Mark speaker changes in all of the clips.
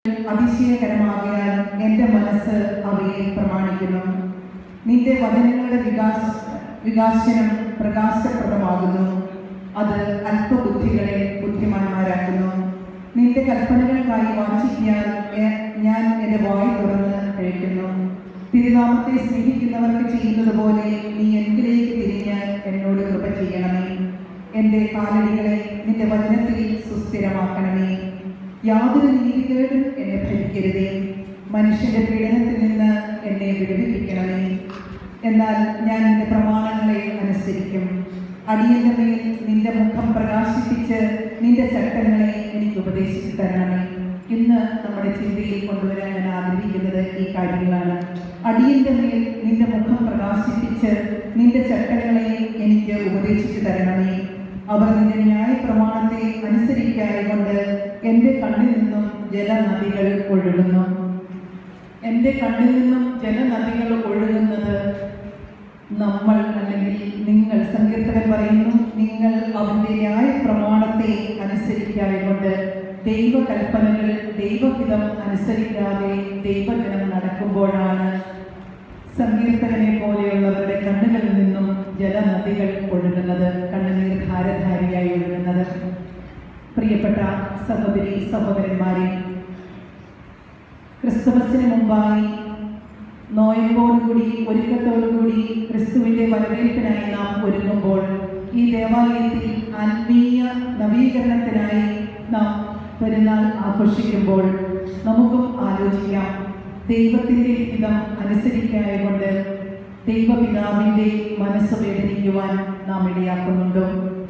Speaker 1: അതിശയകരമാകിയാൽ എൻ്റെ മനസ്സ് അവയെ പ്രമാണിക്കുന്നു നിന്റെ വചനങ്ങളുടെ വികാസ വികാസനം പ്രകാശപ്രദമാകുന്നു അത് അല്പബുദ്ധികളെ ബുദ്ധിമാന്മാരാക്കുന്നു നിന്റെ കൽപ്പനകൾക്കായി വാഞ്ചിക്കാൻ എ- ഞാൻ എൻ്റെ വായി തുറന്ന് കഴിക്കുന്നു തിരുനാമത്തെ സ്നേഹിക്കുന്നവർക്ക് ചെയ്യുന്നത് പോലെ നീ എന്തിലേക്ക് തിരിഞ്ഞ് എന്നോട് കൃപ ചെയ്യണമേ എൻ്റെ കാലടികളെ നിന്റെ വചനത്തിൽ സുസ്ഥിരമാക്കണമേ യാതൊരു നീതികേടും എന്നെ ഭരിക്കരുതേ മനുഷ്യന്റെ പീഡനത്തിൽ നിന്ന് എന്നെ വിടുവിപ്പിക്കണമേ എന്നാൽ ഞാൻ നിന്റെ പ്രമാണങ്ങളെ അനുസരിക്കും അടിയന്റെ മേൽ നിന്റെ മുഖം പ്രകാശിപ്പിച്ച് നിന്റെ ചട്ടങ്ങളെ എനിക്ക് ഉപദേശിച്ചു തരണമേ ഇന്ന് നമ്മുടെ ചിന്തയിൽ കൊണ്ടുവരാൻ ഞാൻ ആഗ്രഹിക്കുന്നത് ഈ കാര്യങ്ങളാണ് അടിയന്റെ മേൽ നിന്റെ മുഖം പ്രകാശിപ്പിച്ച് നിന്റെ ചട്ടങ്ങളെ എനിക്ക് ഉപദേശിച്ചു തരണമേ അവർ നിന്റെ ന്യായ പ്രമാണത്തെ അനുസരിക്കാതെ കൊണ്ട് എൻ്റെ കണ്ണിൽ നിന്നും ജലനദികൾ ഒഴുകുന്നു എൻ്റെ കണ്ണിൽ നിന്നും ജലനദികൾ ഒഴുകുന്നത് നമ്മൾ അല്ലെങ്കിൽ നിങ്ങൾ സങ്കീർത്തകൻ പറയുന്നു നിങ്ങൾ അവന്റെ ന്യായ പ്രമാണത്തെ അനുസരിക്കാതെ കൊണ്ട് ദൈവകൽപ്പനകൾ ദൈവഹിതം അനുസരിക്കാതെ ദൈവജനം നടക്കുമ്പോഴാണ് സങ്കീർത്തകനെ പോലെയുള്ളവരുടെ കണ്ണുകളിൽ നിന്നും ജലനദികൾ ഒഴുകുന്നത് കണ്ണുനീർ ധാരധാരിയായി ഒഴുകുന്നത് പ്രിയപ്പെട്ട സഹോദരി സഹോദരന്മാരെ ക്രിസ്തുമസിന് മുമ്പായി നോയമ്പോടുകൂടി ഒരുക്കത്തോടുകൂടി ക്രിസ്തുവിന്റെ വരവേൽപ്പിനായി നാം ഒരുങ്ങുമ്പോൾ ഈ ദേവാലയത്തിൽ ആത്മീയ നവീകരണത്തിനായി നാം പെരുന്നാൾ ആഘോഷിക്കുമ്പോൾ നമുക്കും ആലോചിക്കാം ദൈവത്തിന്റെ ഹിതം അനുസരിക്കാതെ കൊണ്ട് ദൈവപിതാവിന്റെ മനസ്സ് വേദനിക്കുവാൻ നാം ഇടയാക്കുന്നുണ്ടോ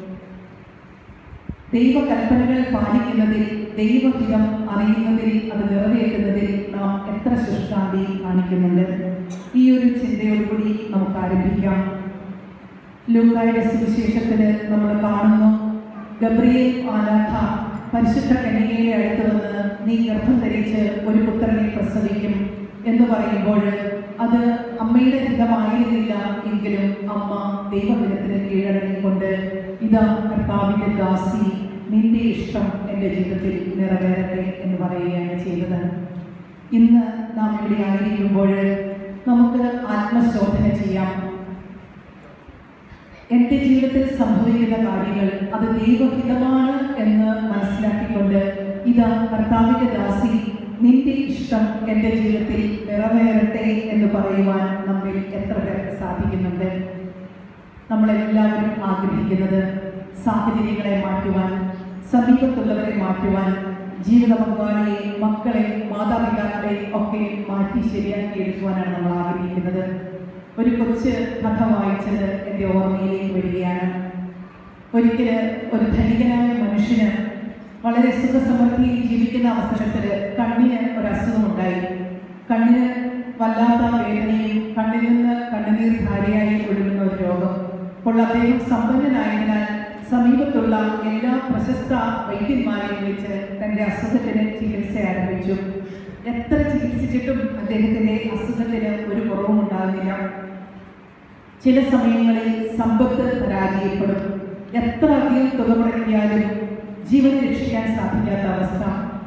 Speaker 1: ദൈവകൽപ്പനകൾ പാലിക്കുന്നതിൽ ദൈവഹിതം അറിയുന്നതിൽ അത് നിറവേറ്റുന്നതിൽ നാം എത്ര ശുഷ്കാന്തി കാണിക്കുന്നുണ്ട് ഈ ഒരു ചിന്തയോടുകൂടി നമുക്ക് ആരംഭിക്കാം ലൂക്കായുടെ സുവിശേഷത്തിന് നമ്മൾ കാണുന്നു ഗബ്രിയേൽ ആലാഖ പരിശുദ്ധ കന്യകയുടെ അടുത്ത് വന്ന് നീ ഗർഭം ധരിച്ച് ഒരു പുത്രനെ പ്രസവിക്കും എന്ന് പറയുമ്പോൾ അത് അമ്മയുടെ ഹിതമായിരുന്നില്ല എങ്കിലും അമ്മ ദൈവഹിതത്തിന് കീഴടങ്ങിക്കൊണ്ട് ഇതാ കർത്താവിൻ്റെ ദാസി നിന്റെ ഇഷ്ടം എൻ്റെ ജീവിതത്തിൽ നിറവേറട്ടെ എന്ന് പറയുകയാണ് ചെയ്തത് ഇന്ന് നാം ഇവിടെ ആയിരിക്കുമ്പോൾ നമുക്ക് ആത്മശോധന ചെയ്യാം എൻ്റെ ജീവിതത്തിൽ സംഭവിക്കുന്ന കാര്യങ്ങൾ അത് ദൈവഹിതമാണ് എന്ന് മനസ്സിലാക്കിക്കൊണ്ട് ഇതാ കർത്താവിൻ്റെ ദാസി നിന്റെ ഇഷ്ടം എൻ്റെ ജീവിതത്തിൽ നിറവേറട്ടെ എന്ന് പറയുവാൻ നമ്മിൽ എത്ര പേർക്ക് സാധിക്കുന്നുണ്ട് നമ്മളെല്ലാവരും ആഗ്രഹിക്കുന്നത് സാഹചര്യങ്ങളെ മാറ്റുവാൻ സമീപത്തുള്ളവരെ മാറ്റുവാൻ ജീവിത പങ്കാളിയെ മക്കളെ മാതാപിതാക്കളെ ഒക്കെ മാറ്റി ശരിയാക്കി എടുക്കുവാനാണ് നമ്മൾ ആഗ്രഹിക്കുന്നത് ഒരു കൊച്ച് കഥ വായിച്ചത് എൻ്റെ ഓർമ്മയിലേക്ക് വരികയാണ് ഒരിക്കൽ ഒരു ധനികനായ മനുഷ്യന് വളരെ സുഖസമൃദ്ധിയിൽ ജീവിക്കുന്ന അവസരത്തിൽ കണ്ണിന് ഒരു അസുഖമുണ്ടായി കണ്ണിന് വല്ലാത്ത വേദനയും കണ്ണിൽ നിന്ന് കണ്ണുനീർ ധാരയായി ഒഴുകുന്ന ഒരു രോഗം അപ്പോൾ അദ്ദേഹം സമ്പന്നനായതിനാൽ സമീപത്തുള്ള എല്ലാ പ്രശസ്ത വൈദ്യന്മാരെയും വിളിച്ച് തൻ്റെ അസുഖത്തിന് ചികിത്സ ആരംഭിച്ചു എത്ര ചികിത്സിച്ചിട്ടും അദ്ദേഹത്തിൻ്റെ അസുഖത്തിന് ഒരു കുറവും ഉണ്ടാകുന്നില്ല ചില സമയങ്ങളിൽ സമ്പത്ത് പരാജയപ്പെടും എത്ര അധികം തുക മുടക്കിയാലും ജീവൻ രക്ഷിക്കാൻ സാധിക്കാത്ത അവസ്ഥ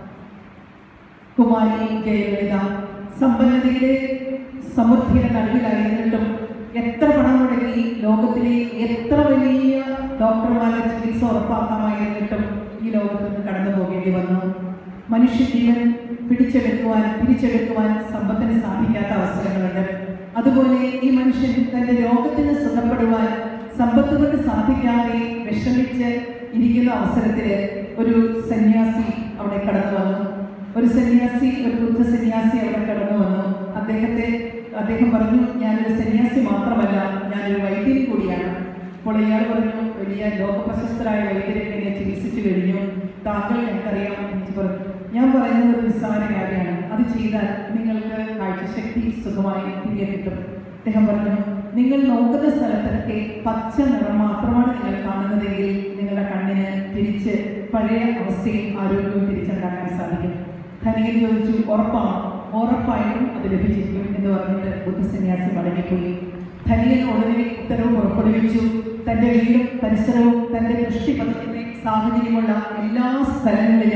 Speaker 1: കുമാരി ജയലളിത സമ്പന്നതയുടെ സമൃദ്ധിയുടെ നടുവിലായിരുന്നിട്ടും എത്ര പണം മുടക്കി ലോകത്തിലെ എത്ര വലിയ ഡോക്ടർമാരുടെ ചികിത്സ ഉറപ്പാക്കാമായിരുന്നിട്ടും ഈ ലോകത്ത് നിന്ന് കടന്നു പോകേണ്ടി വന്നു മനുഷ്യജീവൻ പിടിച്ചെടുക്കുവാൻ തിരിച്ചെടുക്കുവാൻ സമ്പത്തിന് സാധിക്കാത്ത അവസരങ്ങളുണ്ട് അതുപോലെ ഈ മനുഷ്യൻ തന്റെ രോഗത്തിന് സുഖപ്പെടുവാൻ സമ്പത്ത് കൊണ്ട് സാധിക്കാതെ വിഷമിച്ച് ഇരിക്കുന്ന അവസരത്തിൽ ഒരു സന്യാസി അവിടെ കടന്നു വന്നു ഒരു സന്യാസി ഒരു ബുദ്ധ സന്യാസി അവിടെ കടന്നു വന്നു അദ്ദേഹത്തെ അദ്ദേഹം പറഞ്ഞു ഞാനൊരു സന്യാസി മാത്രമല്ല ഞാനൊരു വൈദ്യൻ കൂടിയാണ് അപ്പോൾ ഇയാൾ പറഞ്ഞു വലിയ ലോകപ്രശസ്തരായ വൈദ്യരെ എന്നെ ചികിത്സിച്ചു കഴിഞ്ഞു താങ്കൾ എനിക്കറിയാം എന്ന് പറഞ്ഞു ഞാൻ പറയുന്നത് ഒരു നിസ്സാര കാര്യമാണ് അത് ചെയ്താൽ നിങ്ങൾക്ക് കാഴ്ചശക്തി സുഖമായി തിരികെ കിട്ടും അദ്ദേഹം പറഞ്ഞു നിങ്ങൾ നോക്കുന്ന സ്ഥലത്തൊക്കെ പച്ച നിറം മാത്രമാണ് നിങ്ങൾ കാണുന്നതെങ്കിൽ നിങ്ങളുടെ കണ്ണിന് തിരിച്ച് പഴയ അവസ്ഥയും ആരോഗ്യവും തിരിച്ചുണ്ടാക്കാൻ സാധിക്കും ധനികൻ ചോദിച്ചു ഉറപ്പാണോ ഉറപ്പായിട്ടും അത് ലഭിച്ചിരിക്കും എന്ന് പറഞ്ഞിട്ട് ബുദ്ധസന്യാസി മടങ്ങിപ്പോയി ധനികൻ ഉടനെ ഉത്തരവ് പുറപ്പെടുവിച്ചു തന്റെ വീടും പരിസരവും തന്റെ ദൃഷ്ടി പതിക്കുന്ന സാഹചര്യമുള്ള എല്ലാ സ്ഥലങ്ങളിലും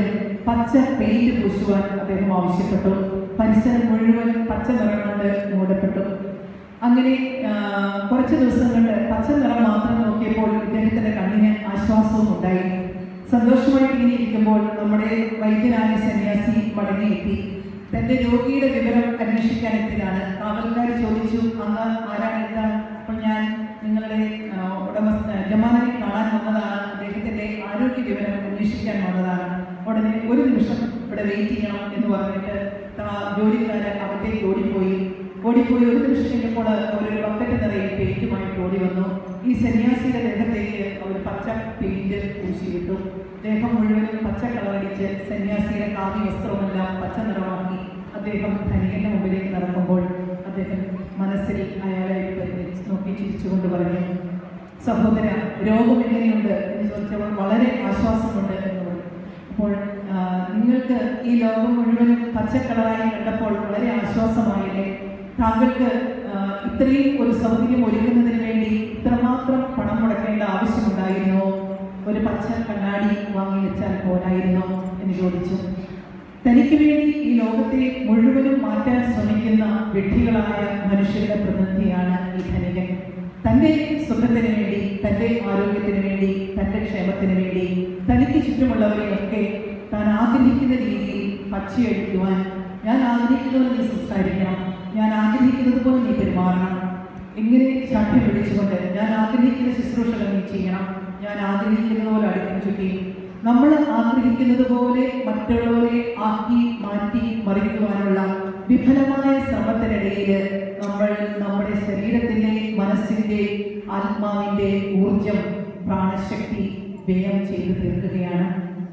Speaker 1: പച്ച പെയിന്റ് പൂശുവാൻ അദ്ദേഹം ആവശ്യപ്പെട്ടു പരിസരം മുഴുവൻ പച്ച നിറം കൊണ്ട് മൂടപ്പെട്ടു അങ്ങനെ ആ, കുറച്ച് ദിവസം കൊണ്ട് പച്ച നിറം മാത്രം നോക്കിയപ്പോൾ ഇദ്ദേഹത്തിന്റെ കണ്ണിന് ആശ്വാസവും ഉണ്ടായി സന്തോഷമായിട്ട് ഇങ്ങനെ ഇരിക്കുമ്പോൾ നമ്മുടെ വൈദ്യനായ സന്യാസി മടങ്ങിയെത്തി തന്റെ രോഗിയുടെ വിവരം അന്വേഷിക്കാൻ എത്തിയതാണ് കാവൽക്കാർ ചോദിച്ചു അങ്ങ് ആരാണ് എന്താണ് അപ്പോൾ ഞാൻ നിങ്ങളുടെ ആ, ഉടമസ്ഥ യജമാനെ കാണാൻ വന്നതാണ് അദ്ദേഹത്തിന്റെ ആരോഗ്യ വിവരം അന്വേഷിക്കാൻ വന്നതാണ് ഉടനെ ഒരു നിമിഷം ഇവിടെ വെയിറ്റ് ചെയ്യണം എന്ന് പറഞ്ഞിട്ട് താ- ജോലിക്കാര് അകത്തേക്ക് ഓടിപ്പോയി ഓടിപ്പോയി ഒരു നിമിഷം കഴിഞ്ഞപ്പോൾ അവരൊരു ബക്കറ്റ് നിറയെ പെയിന്റുമായിട്ട് ഓടി വന്നു ഈ സന്യാസിയുടെ ദേഹത്തേക്ക് അവർ പച്ച പെയിന്റ് പൂശിയിട്ടു ദേഹം മുഴുവനും പച്ച കളറടിച്ച് സന്യാസിയുടെ കാവ്യ വസ്ത്രമെല്ലാം പച്ച നിറമാക്കി അദ്ദേഹം ധനികന്റെ മുമ്പിലേക്ക് നടക്കുമ്പോൾ അദ്ദേഹം മനസ്സിൽ അയാളെ പരിഗണിച്ച് നോക്കി ചിരിച്ചുകൊണ്ട് പറഞ്ഞു സഹോദര രോഗം എങ്ങനെയുണ്ട് എന്ന് ചോദിച്ചപ്പോൾ വളരെ ആശ്വാസമുണ്ട് എന്ന് പറഞ്ഞു അപ്പോൾ ആ, നിങ്ങൾക്ക് ഈ ലോകം മുഴുവനും പച്ചക്കളറായി കണ്ടപ്പോൾ വളരെ ആശ്വാസമായില്ലേ താങ്കൾക്ക് ആ, ഇത്രയും ഒരു സൗകര്യം ഒരുക്കുന്നതിന് വേണ്ടി ഇത്രമാത്രം പണം മുടക്കേണ്ട ആവശ്യമുണ്ടായിരുന്നോ ഒരു പച്ച കണ്ണാടി വാങ്ങി വെച്ചാൽ പോരായിരുന്നോ എന്ന് ചോദിച്ചു തനിക്ക് വേണ്ടി ഈ ലോകത്തെ മുഴുവനും മാറ്റാൻ ശ്രമിക്കുന്ന വിഡ്ഢികളായ മനുഷ്യരുടെ പ്രതിനിധിയാണ് ഈ ധനികൻ തൻ്റെ സുഖത്തിന് വേണ്ടി തൻ്റെ ആരോഗ്യത്തിന് വേണ്ടി തൻ്റെ ക്ഷേമത്തിന് വേണ്ടി തനിക്ക് ചുറ്റുമുള്ളവരെയൊക്കെ താൻ ആഗ്രഹിക്കുന്ന രീതിയിൽ പച്ചയടിക്കുവാൻ ഞാൻ ആഗ്രഹിക്കുന്നത് നീ സംസാരിക്കണം ഞാൻ ആഗ്രഹിക്കുന്നത് പോലെ നീ പെരുമാറണം ഇങ്ങനെ ശാഠ്യം പിടിച്ചുകൊണ്ട് ഞാൻ ആഗ്രഹിക്കുന്ന ശുശ്രൂഷകൾ നീ ചെയ്യണം ഞാൻ ആഗ്രഹിക്കുന്നത് പോലെ അടുക്കും ചുറ്റി നമ്മൾ ആഗ്രഹിക്കുന്നത് പോലെ മറ്റുള്ളവരെ ആക്കി മാറ്റി മറിക്കുവാനുള്ള വിഫലമായ ശ്രമത്തിനിടയിൽ നമ്മൾ നമ്മുടെ ശരീരത്തിന്റെ മനസ്സിന്റെ ആത്മാവിന്റെ ഊർജം പ്രാണശക്തി വ്യയം ചെയ്തു തീർക്കുകയാണ്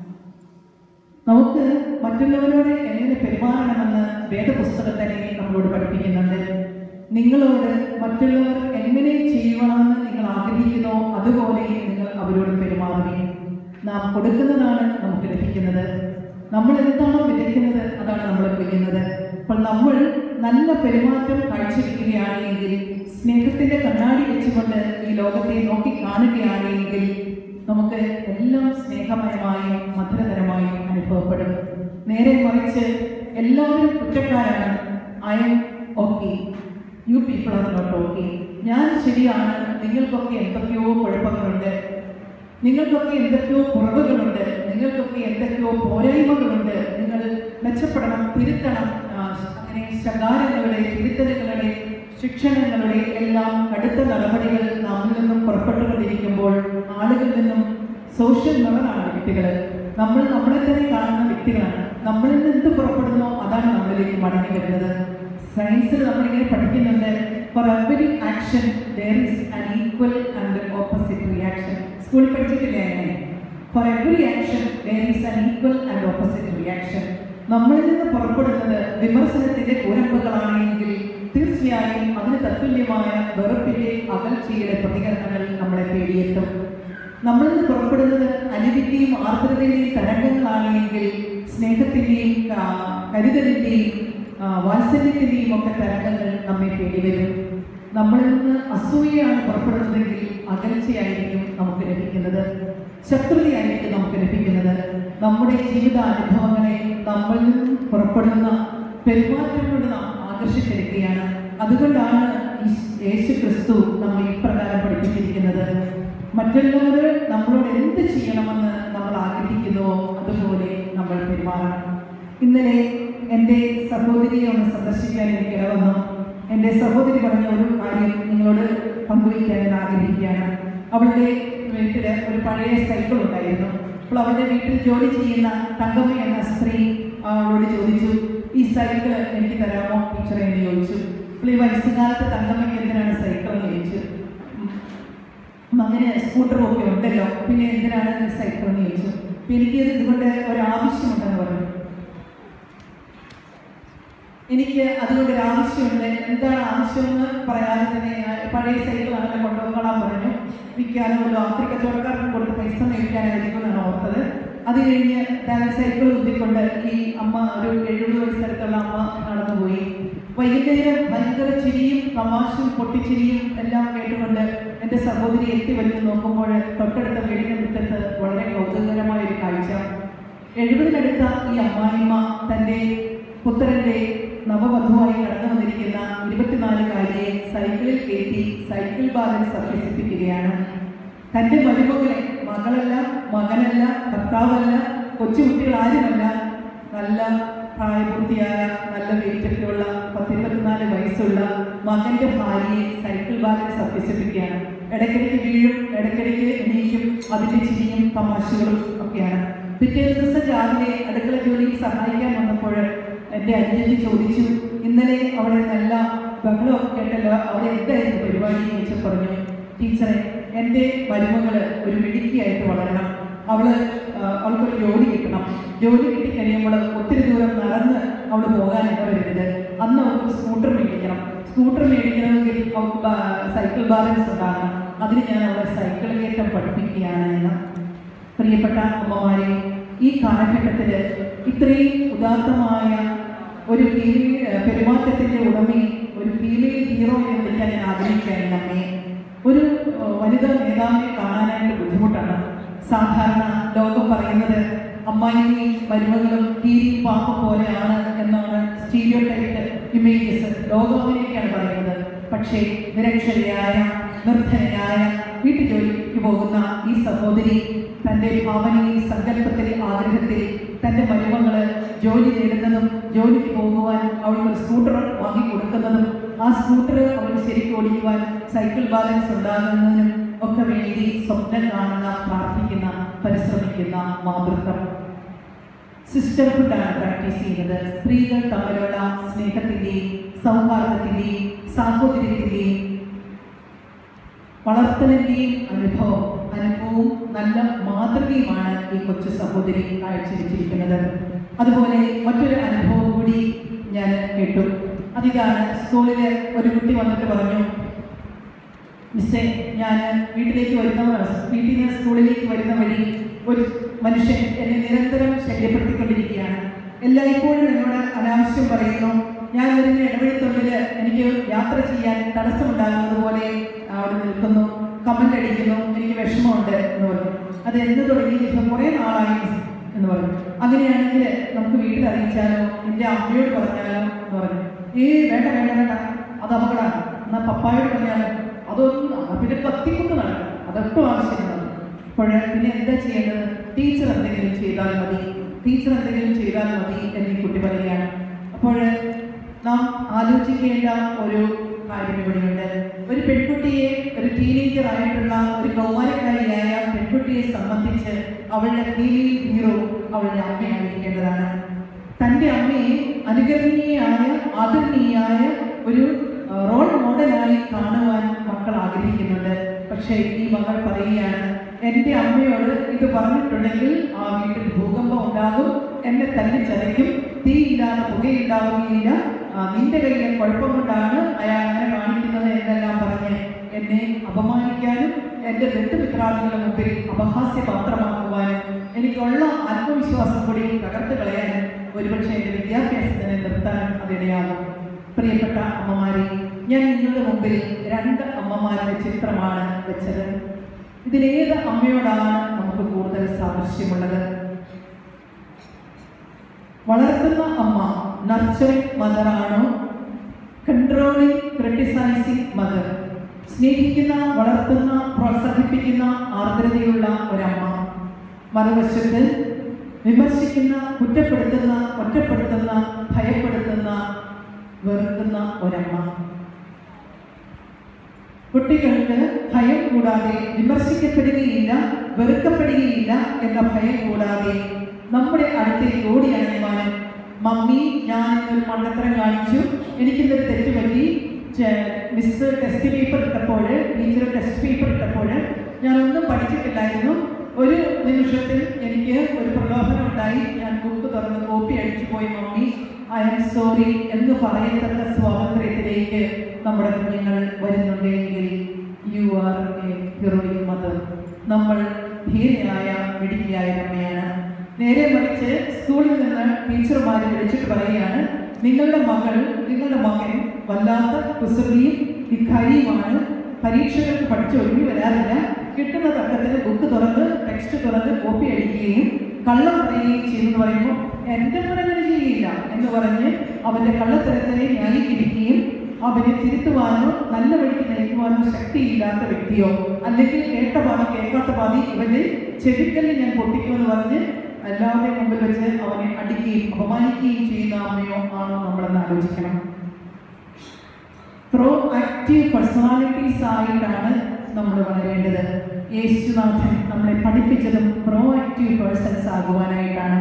Speaker 1: നമുക്ക് മറ്റുള്ളവരോട് എങ്ങനെ പെരുമാറണമെന്ന് വേദപുസ്തകം തന്നെ നമ്മളോട് പഠിപ്പിക്കുന്നുണ്ട് നിങ്ങളോട് മറ്റുള്ളവർ എങ്ങനെ ചെയ്യണമെന്ന് നിങ്ങൾ ആഗ്രഹിക്കുന്നോ അതുപോലെ നിങ്ങൾ അവരോട് പെരുമാറുകയും നാം കൊടുക്കുന്നതാണ് നമുക്ക് ലഭിക്കുന്നത് നമ്മൾ എന്താണോ വിതയ്ക്കുന്നത് അതാണ് നമ്മൾ കൊയ്യുന്നത് അപ്പോൾ നമ്മൾ നല്ല പെരുമാറ്റം കാഴ്ചവെക്കുകയാണെങ്കിൽ സ്നേഹത്തിന്റെ കണ്ണാടി വെച്ചുകൊണ്ട് ഈ ലോകത്തെ നോക്കി കാണുകയാണെങ്കിൽ നമുക്ക് എല്ലാം സ്നേഹമയമായും മധുരതരമായും അനുഭവപ്പെടും നേരെ മറിച്ച് എല്ലാവരും കുറ്റക്കാരാണ് I am okay you people are not okay ഞാൻ ശരിയാണ് നിങ്ങൾക്കൊക്കെ എന്തൊക്കെയോ കുഴപ്പങ്ങളുണ്ട് നിങ്ങൾക്കൊക്കെ എന്തൊക്കെയോ കുറവുകളുണ്ട് നിങ്ങൾക്കൊക്കെ എന്തൊക്കെയോ പോരായ്മകളുണ്ട് നിങ്ങൾ മെച്ചപ്പെടണം തിരുത്തണം ആ, അങ്ങനെ ശകാരങ്ങളുടെ തിരുത്തലുകളുടെ ശിക്ഷണങ്ങളുടെ എല്ലാം കടുത്ത നടപടികൾ നമ്മിൽ നിന്നും പുറപ്പെട്ടുകൊണ്ടിരിക്കുമ്പോൾ ആളുകളിൽ നിന്നും സോഷ്യൽ മിററാണ് വ്യക്തികൾ നമ്മൾ നമ്മളെ തന്നെ കാണുന്ന വ്യക്തികളാണ് നമ്മളിൽ നിന്ന് എന്ത് പുറപ്പെടുന്നോ അതാണ് നമ്മളിലേക്ക് മടങ്ങി വരുന്നത് സയൻസിൽ നമ്മളിങ്ങനെ പഠിക്കുന്നുണ്ട് for every action there is an equal and opposite reaction സ്കൂളിൽ പഠിച്ചിട്ടില്ലേ അങ്ങനെ for every action there is an equal and opposite reaction നമ്മളിൽ നിന്ന് പുറപ്പെടുന്നത് വിമർശനത്തിന്റെ കൂരമ്പുകളാണെങ്കിൽ തീർച്ചയായും അതിന് തത്തുല്യമായ വെറുപ്പിന്റെ അകൽച്ചയുടെ പ്രതികരണങ്ങൾ നമ്മളെ തേടിയെത്തും നമ്മളിൽ നിന്ന് പുറപ്പെടുന്നത് അനിവിന്റെയും ആർദ്രതയുടെയും തരംഗങ്ങളാണെങ്കിൽ സ്നേഹത്തിന്റെയും ആ, കരുതലിന്റെയും ആ, വാത്സല്യത്തിന്റെയും ഒക്കെ തരംഗങ്ങൾ നമ്മെ തേടി വരും നമ്മളിൽ നിന്ന് അസൂയയാണ് പുറപ്പെടുന്നതെങ്കിൽ അകൽച്ചയായിരിക്കും നമുക്ക് ലഭിക്കുന്നത് ശത്രുതയായിരിക്കും നമുക്ക് ലഭിക്കുന്നത് നമ്മുടെ ജീവിത അനുഭവങ്ങളെ നമ്മളിൽ നിന്നും പുറപ്പെടുന്ന പെരുമാറ്റം കൊണ്ട് നാം ആകർഷിച്ചെടുക്കുകയാണ് അതുകൊണ്ടാണ് ഈ യേശു ക്രിസ്തു നമ്മെ ഇപ്രകാരം പഠിപ്പിച്ചിരിക്കുന്നത് മറ്റുള്ളവർ നമ്മളോട് എന്ത് ചെയ്യണമെന്ന് നമ്മൾ ആഗ്രഹിക്കുന്നുവോ അതുപോലെ നമ്മൾ പെരുമാറണം ഇന്നലെ എൻ്റെ സഹോദരിയെ ഒന്ന് സന്ദർശിക്കാൻ എനിക്ക് ഇടവന്നു എൻ്റെ സഹോദരി പറഞ്ഞ ഒരു കാര്യം നിങ്ങളോട് പങ്കുവയ്ക്കാൻ ഞാൻ ആഗ്രഹിക്കുകയാണ് അവളുടെ വീട്ടിൽ ഒരു പഴയ സൈക്കിൾ ഉണ്ടായിരുന്നു അപ്പോൾ അവളുടെ വീട്ടിൽ ജോലി ചെയ്യുന്ന തങ്കമ്മ എന്ന സ്ത്രീ അവളോട് ചോദിച്ചു ഈ സൈക്കിൾ എനിക്ക് തരാമോ ടീച്ചറെ എന്ന് ചോദിച്ചു അപ്പോൾ ഈ വയസ്സുകാലത്ത് തങ്കമ്മയ്ക്ക് എന്തിനാണ് സൈക്കിൾ എന്ന് ചോദിച്ചു ഉം. മകന് സ്കൂട്ടറും ഒക്കെ ഉണ്ടല്ലോ പിന്നെ എന്തിനാണ് സൈക്കിൾ എന്ന് ചോദിച്ചു അപ്പൊ എനിക്ക് ഇതുകൊണ്ട് ഒരു ആവശ്യമുണ്ടെന്ന് പറഞ്ഞു എനിക്ക് അതുകൊണ്ട് ഒരു ആവശ്യമുണ്ട് എന്താണ് ആവശ്യമെന്ന് പറയാതെ തന്നെ ഞാൻ പഴയ സൈക്കിളാണ് കൊണ്ടുപോകാൻ പറഞ്ഞു വിൽക്കാനോ ഒരു ആക്രി കച്ചവടക്കാർക്ക് കൊടുത്ത് പൈസ മേടിക്കാനായിരിക്കും എന്നാണ് ഓർത്തത് അത് കഴിഞ്ഞ് ഞാൻ സൈക്കിൾ കുത്തിക്കൊണ്ട് ഈ അമ്മ ഒരു എഴുപത് വയസ്സടുത്തുള്ള അമ്മ നടന്നുപോയി വൈകുന്നേരം ഭയങ്കര ചിരിയും തമാശയും പൊട്ടിച്ചിരിയും എല്ലാം കേട്ടുകൊണ്ട് എൻ്റെ സഹോദരി എത്തി വരുന്നു നോക്കുമ്പോൾ തൊട്ടടുത്ത വീടിൻ്റെ മുറ്റത്ത് വളരെ കൗതുകകരമായ ഒരു കാഴ്ച എഴുപതിനടുത്ത ഈ അമ്മായിമ്മ തൻ്റെ പുത്രന്റെ നവവധുവായി കടന്നു വന്നിരിക്കുന്ന ഇരുപത്തിനാലുകാരിയെ സൈക്കിളിൽ കയറ്റി സൈക്കിൾ ബാലൻസ് അഭ്യസിപ്പിക്കുകയാണ് തൻ്റെ മരുമകളെ മകളല്ല മകനല്ല ഭർത്താവല്ല കൊച്ചുകുട്ടികൾ ആരുമല്ല നല്ല പ്രായപൂർത്തിയായ നല്ല വെയിറ്റൊക്കെയുള്ള പത്തിരുപത്തിനാല് വയസ്സുള്ള മകന്റെ ഭാര്യയെ സൈക്കിൾ ബാലൻസ് അഭ്യസിപ്പിക്കുകയാണ് ഇടയ്ക്കിടയ്ക്ക് വീഴും ഇടയ്ക്കിടയ്ക്ക് എണീക്കും അതിന്റെ ചിരിയും തമാശകളും ഒക്കെയാണ് പിറ്റേ ദിവസം രാവിലെ അടുക്കള ജോലിക്ക് സഹായിക്കാൻ വന്നപ്പോൾ എൻ്റെ അനുജത്തി ചോദിച്ചു ഇന്നലെ അവിടെ നല്ല ബഹളമൊക്കെ കേട്ടല്ലോ അവിടെ എന്തായിരുന്നു പരിപാടി എന്ന് ചോദിച്ചു പറഞ്ഞു ടീച്ചറെ എൻ്റെ മരുമകള് ഒരു മിടുക്കിയായിട്ട് വളരണം അവള് ആ, അവൾക്കൊരു ജോലി കിട്ടണം ജോലി കിട്ടിക്കഴിയുമ്പോൾ ഒത്തിരി ദൂരം നടന്ന് അവൾ പോകാൻ ഇടവരുന്നത് അന്ന് അവൾക്ക് സ്കൂട്ടർ മേടിക്കണം സ്കൂട്ടർ മേടിക്കണമെങ്കിൽ അവൾക്ക് ബാ- സൈക്കിൾ ബാലൻസ് ഉണ്ടാകണം അതിന് ഞാൻ അവളെ സൈക്കിൾ കയറ്റം പഠിപ്പിക്കുകയാണ് എന്ന് പ്രിയപ്പെട്ട അമ്മമാരെ ഈ കാലഘട്ടത്തിൽ ഇത്രയും ഉദാത്തമായ ഒരു ഫീമെയിൽ പെരുമാറ്റത്തിന്റെ ഉടമയെ ഒരു ഫീമെയിൽ ഹീറോ എന്ന് വിളിക്കാൻ ഞാൻ ആഗ്രഹിക്കുകയാണ് അമ്മയെ ഒരു ഏഹ്, വനിതാ നേതാവിനെ കാണാനായിട്ട് ബുദ്ധിമുട്ടാണ് സാധാരണ ലോകം പറയുന്നത് അമ്മായിയും മരുമകളും കീരിയും പാപ്പും പോലെയാണ് എന്നാണ് സ്റ്റീരിയോ ടൈപ്പ് ഇമേജസ് ലോകം അങ്ങനെയൊക്കെയാണ് പറയുന്നത് പക്ഷേ നിരക്ഷരയായ നിർദ്ധനയായ വീട്ടുജോലിക്ക് പോകുന്ന ഈ സഹോദരി തൻ്റെ ഭാവനയിൽ സങ്കല്പത്തിൽ ആഗ്രഹത്തിൽ തൻ്റെ മരുമകള് ജോലി നേടുന്നതും ജോലിക്ക് പോകുവാൻ അവൾക്ക് ഒരു സ്കൂട്ടർ വാങ്ങി കൊടുക്കുന്നതും ആ സ്കൂട്ടർ അവൾ ശരിക്കും ഓടിക്കുവാൻ സൈക്കിൾ ബാലൻസ് ഉണ്ടാകുന്നതിനും ഒക്കെ വേണ്ടി സ്വപ്നം കാണുന്ന പ്രാർത്ഥിക്കുന്ന പരിശ്രമിക്കുന്ന മാതൃത്വം സിസ്റ്റർഹുഡാണ് പ്രാക്ടീസ് ചെയ്യുന്നത് സ്ത്രീകൾ തമ്മിലുള്ള സ്നേഹത്തിൻ്റെയും സൗഹാർദ്ദത്തിൻ്റെയും സാഹോദര്യത്തിൻ്റെയും വളർത്തലിൻ്റെയും അനുഭവം അനുഭവവും നല്ല മാതൃകയുമാണ് ഈ കൊച്ചു സഹോദരി കാഴ്ചവെച്ചിരിക്കുന്നത് അതുപോലെ മറ്റൊരു അനുഭവം കൂടി ഞാൻ കേട്ടു അതിതാണ് സ്കൂളിൽ ഒരു കുട്ടി വന്നിട്ട് പറഞ്ഞു മിസ്സേ ഞാൻ വീട്ടിലേക്ക് വരുന്ന വീട്ടിൽ നിന്ന് സ്കൂളിലേക്ക് വരുന്ന വഴി ഒരു മനുഷ്യൻ എന്നെ നിരന്തരം ശല്യപ്പെടുത്തിക്കൊണ്ടിരിക്കുകയാണ് എല്ലായ്പ്പോഴും എന്നോട് അനാവശ്യം പറയുന്നു ഞാൻ വരുന്ന ഇടവഴിത്തൊഴിൽ എനിക്ക് യാത്ര ചെയ്യാൻ തടസ്സമുണ്ടാകുന്നത് പോലെ അവിടെ നിൽക്കുന്നു കമന്റ് അടിക്കുന്നു എനിക്ക് വിഷമമുണ്ട് എന്ന് പറഞ്ഞു അത് എന്ന് തുടങ്ങി ഇപ്പം കുറേ നാളായി മിസ് എന്ന് പറഞ്ഞു അങ്ങനെയാണെങ്കിൽ നമുക്ക് വീട്ടിൽ അറിയിച്ചാലോ എൻ്റെ അമ്മയോട് പറഞ്ഞാലോ എന്ന് പറഞ്ഞു ഏ വേണ്ട വേണ്ട വേണ്ട അത് അപകടമാണ് എന്നാൽ പപ്പായോട് പറഞ്ഞാലോ അതൊന്നും എന്നാ പിന്നെ കത്തിക്കുത്ത് നടക്കും അതൊട്ടും ആവശ്യമില്ല അപ്പോൾ പിന്നെ എന്താ ചെയ്യേണ്ടത് ടീച്ചർ എന്തെങ്കിലും ചെയ്താൽ മതി ടീച്ചർ എന്തെങ്കിലും ചെയ്താൽ മതി എന്ന് ഈ കുട്ടി പറയുകയാണ് അപ്പോൾ നാം ആലോചിക്കേണ്ട ഒരു കാര്യം ഇവിടെയുണ്ട് ഒരു പെൺകുട്ടിയെ ഒരു ടീനേജർ ആയിട്ടുള്ള ഒരു കൗമാരക്കാരിയായ പെൺകുട്ടിയെ സംബന്ധിച്ച് അവളുടെ ഫീലിംഗ് ഹീറോ അവളുടെ അമ്മയായിരിക്കേണ്ടതാണ് തൻ്റെ അമ്മയെ അനുകരണീയയായ ആദരണീയായ ഒരു ആ, റോൾ മോഡലായി കാണുവാൻ മക്കൾ ആഗ്രഹിക്കുന്നുണ്ട് പക്ഷേ ഈ മകൾ പറയുകയാണ് എൻ്റെ അമ്മയോട് ഇത് പറഞ്ഞിട്ടുണ്ടെങ്കിൽ ആ വീട്ടിൽ ഭൂകമ്പം ഉണ്ടാകും എന്നെ തന്നെ ചതയ്ക്കും തീയില്ലാതെ പുകയുണ്ടാവുകയില്ല ആ, നിന്റെ കയ്യിലെ കുഴപ്പം കൊണ്ടാണ് അയാൾ അങ്ങനെ കാണിക്കുന്നത് എന്നെല്ലാം പറഞ്ഞ് എന്നെ അപമാനിക്കാനും എൻ്റെ ബന്ധുമിത്രാദികളുടെ മുമ്പിൽ അപഹാസ്യപാത്രമാക്കുവാനും എനിക്കുള്ള ആത്മവിശ്വാസം കൂടി തകർത്ത് കളയാനും ഒരുപക്ഷെ എൻ്റെ വിദ്യാഭ്യാസത്തിനെ നിർത്താനും അതിടയാകും പ്രിയപ്പെട്ട അമ്മമാരെ ഞാൻ നിങ്ങളുടെ മുമ്പിൽ രണ്ട് അമ്മമാരുടെ ചിത്രമാണ് വെച്ചത് ഇതിലേത് അമ്മയോടാണ് നമുക്ക് കൂടുതൽ സാദൃശ്യമുള്ളത് വളർത്തുന്ന അമ്മ നർച്ചറിങ് മദറാണോ കൺട്രോളിംഗ് ക്രിട്ടിസൈസിങ് മദർ സ്നേഹിക്കുന്ന വളർത്തുന്ന പ്രോത്സാഹിപ്പിക്കുന്ന ആർദ്രതയുള്ള ഒരമ്മ മറുവശത്ത് വിമർശിക്കുന്ന കുറ്റപ്പെടുത്തുന്ന ഒറ്റപ്പെടുത്തുന്ന ഭയപ്പെടുത്തുന്ന വെറുക്കുന്ന ഒരമ്മ കുട്ടികൾക്ക് ഭയം കൂടാതെ വിമർശിക്കപ്പെടുകയില്ല വെറുക്കപ്പെടുകയില്ല എന്ന ഭയം കൂടാതെ നമ്മുടെ അടുത്തേക്ക് ഓടി അണയുവാനും മമ്മി ഞാൻ ഇന്നൊരു മണ്ടത്തരം കാണിച്ചു എനിക്കിന്നൊരു തെറ്റ് പറ്റി ചെ- മിസ് ടെസ്റ്റ് പേപ്പർ ഇട്ടപ്പോൾ ടീച്ചർ ടെസ്റ്റ് പേപ്പർ ഇട്ടപ്പോൾ ഞാനൊന്നും പഠിച്ചിട്ടില്ലായിരുന്നു ഒരു നിമിഷത്തിൽ എനിക്ക് ഒരു പ്രലോഭനം ഉണ്ടായി ഞാൻ ബുക്ക് തുറന്ന് കോപ്പി അടിച്ചു പോയി മമ്മി ഐ ആം സോറി എന്ന് പറയത്തക്ക സ്വാതന്ത്ര്യത്തിലേക്ക് നമ്മുടെ കുഞ്ഞുങ്ങൾ വരുന്നുണ്ടെങ്കിൽ you are a heroic mother നമ്മൾ ധീരയായ മിടുക്കിയായ അമ്മയാണ് നേരെ മറിച്ച് സ്കൂളിൽ നിന്ന് ടീച്ചർമാർ വിളിച്ചിട്ട് പറയുകയാണ് നിങ്ങളുടെ മകൾ നിങ്ങളുടെ മകൻ വല്ലാത്ത കുസൃതിയും ധിക്കാരിയുമാണ് പരീക്ഷകൾക്ക് പഠിച്ച് ഒരുങ്ങി വരാറില്ല കിട്ടുന്ന തക്കത്തിന് ബുക്ക് തുറന്ന് ടെക്സ്റ്റ് തുറന്ന് കോപ്പി അടിക്കുകയും കള്ളം പറയുകയും ചെയ്തെന്ന് പറയുമ്പോൾ എൻ്റെ മോൻ അങ്ങനെ ചെയ്യില്ല എന്ന് പറഞ്ഞ് അവൻ്റെ കള്ളത്തരത്തിനെ ന്യായീകരിക്കുകയും അവനെ തിരുത്തുവാനോ നല്ല വഴിക്ക് നയിക്കുവാനോ ശക്തിയില്ലാത്ത വ്യക്തിയോ അല്ലെങ്കിൽ കേട്ട പാതി കേൾക്കാത്ത പാതി ഇവന്റെ ചെവിക്കല്ല് ഞാൻ പൊട്ടിക്കുമെന്ന് പറഞ്ഞ് എല്ലാവരുടെയും മുമ്പിൽ വെച്ച് അവനെ അടിക്കുകയും അപമാനിക്കുകയും ചെയ്യുന്ന അമ്മയോ ആണോ നമ്മളെന്ന് ആലോചിക്കണം പ്രോ ആക്റ്റീവ് പേഴ്സണാലിറ്റീസ് ആയിട്ടാണ് നമ്മൾ വളരേണ്ടത് യേശുനാഥൻ നമ്മളെ പഠിപ്പിച്ചതും പ്രോ ആക്റ്റീവ് പേഴ്സൺസ് ആകുവാനായിട്ടാണ്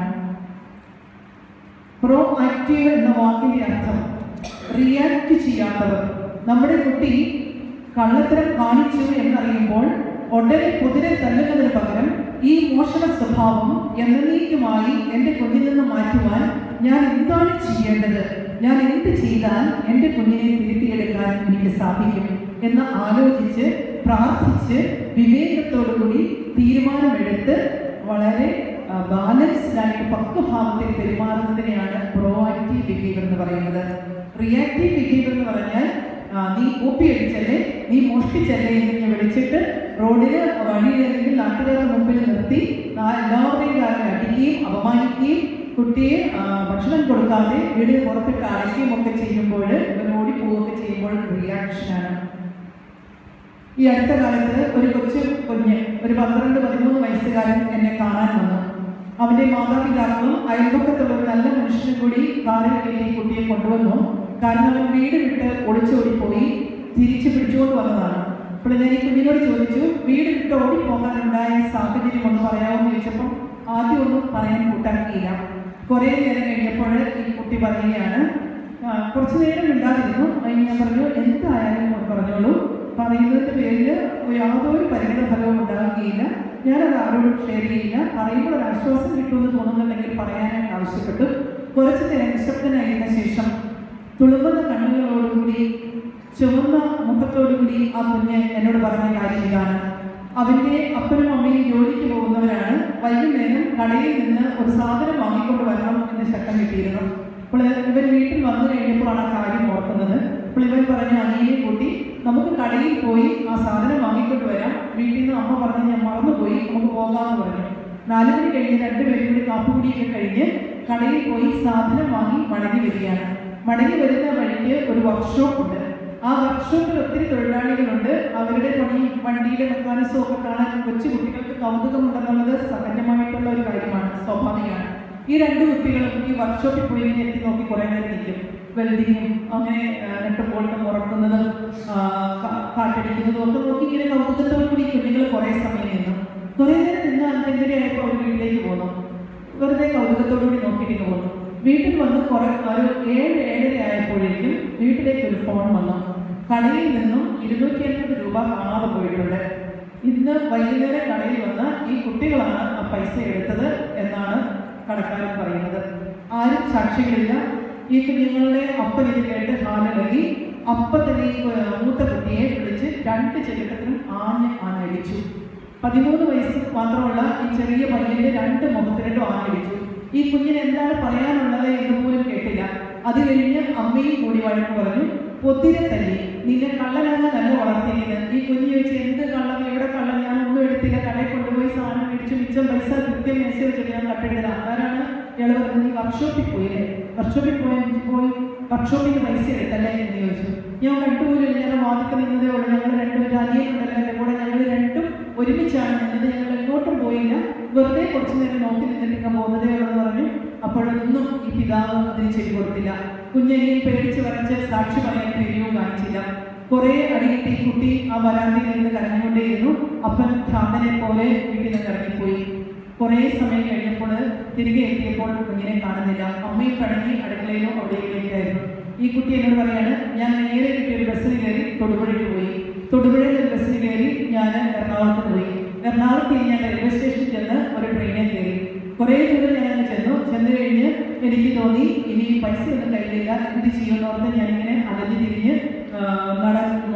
Speaker 1: പ്രോ ആക്റ്റീവ് എന്ന വാക്കിന്റെ അർത്ഥം റിയാക്ട് ചെയ്യാത്തവർ നമ്മുടെ കുട്ടി കള്ളത്തരം കാണിച്ചു എന്നറിയുമ്പോൾ ഉടനെ കുതിരെ തല്ലുന്നതിന് പകരം ഈ മോഷണ സ്വഭാവം എന്നേക്കുമായി എൻ്റെ കുഞ്ഞിൽ നിന്ന് മാറ്റുവാൻ ഞാൻ എന്താണ് ചെയ്യേണ്ടത് ഞാൻ എന്ത് ചെയ്താൽ എൻ്റെ കുഞ്ഞിനെ തിരുത്തിയെടുക്കാൻ എനിക്ക് സാധിക്കും എന്ന് ആലോചിച്ച് പ്രാർത്ഥിച്ച് വിവേകത്തോടുകൂടി തീരുമാനമെടുത്ത് വളരെ ബാലൻസ്ഡ് ആയിട്ട് പക്വഭാവത്തിൽ പെരുമാറുന്നതിനെയാണ് പ്രോ ആക്റ്റീവ് ബിഹേവിയർ എന്ന് പറയുന്നത് റിയാക്റ്റീവ് ബിഹേവിയർ എന്ന് പറഞ്ഞാൽ ആ, നീ കോപ്പി അടിച്ചല്ലേ നീ മോഷ്ടിച്ചല്ലേ എന്ന് ഞാൻ വിളിച്ചിട്ട് റോഡിൽ വഴിയിൽ അല്ലെങ്കിൽ നാട്ടുകാരുടെ മുമ്പിൽ നിർത്തി നാ- എല്ലാവരുടെയും കാര്യം അടിക്കുകയും അപമാനിക്കുകയും കുട്ടിയെ ആ, ഭക്ഷണം കൊടുക്കാതെ വീടിന് പുറത്തിട്ട് അടയ്ക്കുകയും ഒക്കെ ചെയ്യുമ്പോൾ ഇവൻ ഓടിപ്പോവുകയൊക്കെ ചെയ്യുമ്പോൾ റിയാക്ഷനാണ് ഈ അടുത്ത കാലത്ത് ഒരു കൊച്ചു കുഞ്ഞ് ഒരു പന്ത്രണ്ട് പതിമൂന്ന് വയസ്സുകാരൻ എന്നെ കാണാൻ വന്നു അവന്റെ മാതാപിതാക്കളും അയൽപക്കത്തുള്ള ഒരു നല്ല മനുഷ്യനും കൂടി കാറിൽ കയറ്റി ഈ കുട്ടിയെ കൊണ്ടുവന്നു കാരണം അവൻ വീട് വിട്ട് ഒളിച്ചോടിപ്പോയി തിരിച്ചു പിടിച്ചുകൊണ്ട് വന്നതാണ് അപ്പോൾ ഞാൻ ഈ കുഞ്ഞിനോട് ചോദിച്ചു വീട് വിട്ട് ഓടിപ്പോകാനുണ്ടായ സാഹചര്യം ഒന്ന് പറയാമോ എന്ന് ചോദിച്ചപ്പോൾ ആദ്യം ഒന്നും പറയാൻ കൂട്ടാക്കിയില്ല കുറേ നേരം കഴിഞ്ഞപ്പോൾ ഈ കുട്ടി പറയുകയാണ് ആ, കുറച്ച് നേരം ഉണ്ടായിരുന്നു അതിന് ഞാൻ പറഞ്ഞു എന്തായാലും മോൻ പറഞ്ഞോളൂ പറയുന്നതിന്റെ പേരിൽ യാതൊരു പരിണിത ഫലവും ഉണ്ടാകുകയില്ല ഞാനത് ആരോടും ഷെയർ ചെയ്യില്ല പറയുമ്പോൾ ഒരു ആശ്വാസം കിട്ടുമെന്ന് തോന്നുന്നുണ്ടെങ്കിൽ പറയാനായിട്ട് ആവശ്യപ്പെട്ടു കുറച്ച് നേരം നിശബ്ദനായതിനു ശേഷം തുളുമ്പുന്ന കണ്ണുകളോടുകൂടി ചുവന്ന മുഖത്തോടുകൂടി ആ കുഞ്ഞ് എന്നോട് പറഞ്ഞ കാര്യം ഇതാണ് അവന്റെ അപ്പനും അമ്മയും ജോലിക്ക് പോകുന്നവരാണ് വൈകുന്നേരം കടയിൽ നിന്ന് ഒരു സാധനം വാങ്ങിക്കൊണ്ട് വരണം എന്ന് ശക്തം കിട്ടിയിരുന്നു അപ്പോൾ ഇവൻ വീട്ടിൽ വന്നു കഴിഞ്ഞപ്പോഴാണ് ആ കാര്യം ഓർക്കുന്നത് അപ്പോൾ ഇവൻ പറഞ്ഞു അനിയനെ കൂട്ടി നമുക്ക് കടയിൽ പോയി ആ സാധനം വാങ്ങിക്കൊണ്ട് വരാം വീട്ടിൽ നിന്ന് അമ്മ പറഞ്ഞു ഞാൻ മറന്നുപോയി നമുക്ക് പോകാമെന്ന് പറഞ്ഞു നാലു മണി കഴിഞ്ഞ് രണ്ടുപേരും കൂടി കാപ്പുകുടിയൊക്കെ കഴിഞ്ഞ് കടയിൽ പോയി സാധനം വാങ്ങി മടങ്ങി വരികയാണ് മടങ്ങി വരുന്ന വഴിക്ക് ഒരു വർക്ക്ഷോപ്പ് ഉണ്ട് ആ വർക്ക്ഷോപ്പിൽ ഒത്തിരി തൊഴിലാളികളുണ്ട് അവരുടെ പണി വണ്ടിയിലെ മെക്കാനിസം ഒക്കെ കാണാൻ കൊച്ചു കുട്ടികൾക്ക് കൗതുകമുണ്ടെന്നുള്ളത് സഹജമായിട്ടുള്ള ഒരു കാര്യമാണ് സ്വാഭാവികമാണ് ഈ രണ്ട് കുട്ടികളും ഈ വർക്ക്ഷോപ്പിൽ പോയി ഇങ്ങനെ എത്തി നോക്കി കുറേ നേരം നിൽക്കും വെൽഡിങ്ങും അങ്ങനെ നെട്ട് ബോൾട്ടും ഉറക്കുന്നതും ആ, കാ- കാറ്റടിക്കുന്നതും ഒക്കെ നോക്കി ഇങ്ങനെ കൗതുകത്തോടു കൂടി കുഞ്ഞുങ്ങൾ കുറേ സമയം നിന്നു കുറേ നേരം നിന്ന് അന്തെങ്കിലായപ്പോൾ അവർ വീട്ടിലേക്ക് പോന്നു വെറുതെ കൗതുകത്തോടുകൂടി നോക്കിയിട്ട് പോന്നു വീട്ടിൽ വന്ന് കുറെ ഒരു ഏഴ് ഏഴര ആയപ്പോഴേക്കും വീട്ടിലേക്ക് ഒരു ഫോൺ വന്നു കടയിൽ നിന്നും ഇരുന്നൂറ്റി അൻപത് രൂപ കാണാതെ പോയിട്ടുണ്ട് ഇന്ന് വൈകുന്നേരം കടയിൽ വന്ന ഈ കുട്ടികളാണ് ആ പൈസ എടുത്തത് എന്നാണ് കടക്കാരൻ പറയുന്നത് ആരും സാക്ഷികളില്ല ഈ കുഞ്ഞുങ്ങളുടെ അപ്പൻ ഇത് കേട്ട് ഹാലിളകി അപ്പ തന്നെ ഈ ഏർ മൂത്ത കുട്ടിയെ വിളിച്ച് രണ്ട് ചെറുക്കത്തിനും ആഞ്ഞ് ആഞ്ഞടിച്ചു പതിമൂന്ന് വയസ്സ് മാത്രമുള്ള ഈ ചെറിയ പയ്യന്റെ രണ്ട് മുഖത്തിരണ്ടും ആഞ്ഞടിച്ചു ഈ കുഞ്ഞിന് എന്താണ് പറയാനുള്ളത് എന്ന് പോലും കേട്ടില്ല അത് കഴിഞ്ഞ് അമ്മയും കൂടി വഴക്ക് പറഞ്ഞു പൊത്തിനെ തല്ലി നിന്നെ കള്ളനാകാനല്ല വളർത്തിയത് ഈ കുഞ്ഞ് ചോദിച്ചു എന്ത് കള്ളം എവിടെ കള്ളം ഞാൻ ഒന്നും എടുത്തില്ല കടയിൽ കൊണ്ടുപോയി സാധനം മേടിച്ചു മിച്ചം പൈസ കൃത്യം മേശ വെച്ചിട്ട് ഞാൻ കട്ടെടുത്തത് ആരാണ് ഇയാൾ പറഞ്ഞത് നീ വർക്ക്ഷോപ്പിൽ പോയില്ലേ വർക്ക്ഷോപ്പിൽ പോയി പോയി വർക്ക്ഷോപ്പിൽ പൈസ എടുത്തല്ലേ എന്ന് ചോദിച്ചു ഞാൻ കണ്ടുപോലും ഞാൻ വാദിക്ക് നിന്നതേ ഉള്ളൂ ഞങ്ങൾ രണ്ടുപേരും അനിയനുണ്ടല്ലോ എൻ്റെ കൂടെ ഞങ്ങൾ രണ്ടും ഒരുമിച്ചാണ് നിന്നത് ഞങ്ങൾ എങ്ങോട്ടും പോയില്ല വെറുതെ കുറച്ചു നേരം നോക്കി നിന്നിട്ട് ഇങ്ങ് പോകുന്നതേ ഉള്ളൂ എന്ന് പറഞ്ഞു അപ്പോഴൊന്നും ഈ പിതാവ് അതിന് ചെവി കൊടുത്തില്ല കുഞ്ഞനിയും പേടിച്ച് വരച്ച് സാക്ഷി പറയാൻ ധൈര്യവും കാണിച്ചില്ല കുറെ അടിയിട്ട് ഈ കുട്ടി ആ വരാന്തയിൽ നിന്ന് കരഞ്ഞുകൊണ്ടേയിരുന്നു അപ്പൻ ഭ്രാന്തനെ പോലെ വീട്ടിൽ നിന്ന് ഇറങ്ങിപ്പോയി കുറേ സമയം കഴിഞ്ഞപ്പോൾ തിരികെ എത്തിയപ്പോൾ കുഞ്ഞിനെ കാണുന്നില്ല അമ്മയും കടങ്ങി അടുക്കളയിലോ അവിടെയൊക്കെയായിരുന്നു ഈ കുട്ടി എന്നോട് പറയാണ് ഞാൻ നേരെ കിട്ടിയ ഒരു ബസ്സിൽ കയറി തൊടുപുഴയ്ക്ക് പോയി തൊടുപുഴയിൽ ഒരു ബസ്സിൽ കയറി ഞാൻ എറണാകുളത്ത് പോയി എറണാകുളത്ത് ഞാൻ റെയിൽവേ സ്റ്റേഷനിൽ ചെന്ന് ഒരു ട്രെയിനിൽ കയറി കുറേ ദൂരം ഞാൻ അങ്ങ് ചെന്നു ചെന്ന് കഴിഞ്ഞ് എനിക്ക് തോന്നി ഇനി പൈസ ഒന്നും കയ്യിലില്ല എന്ത് ചെയ്യുമെന്നോർത്ത് ഞാനിങ്ങനെ അകഞ്ഞു തിരിഞ്ഞ് ആ, നട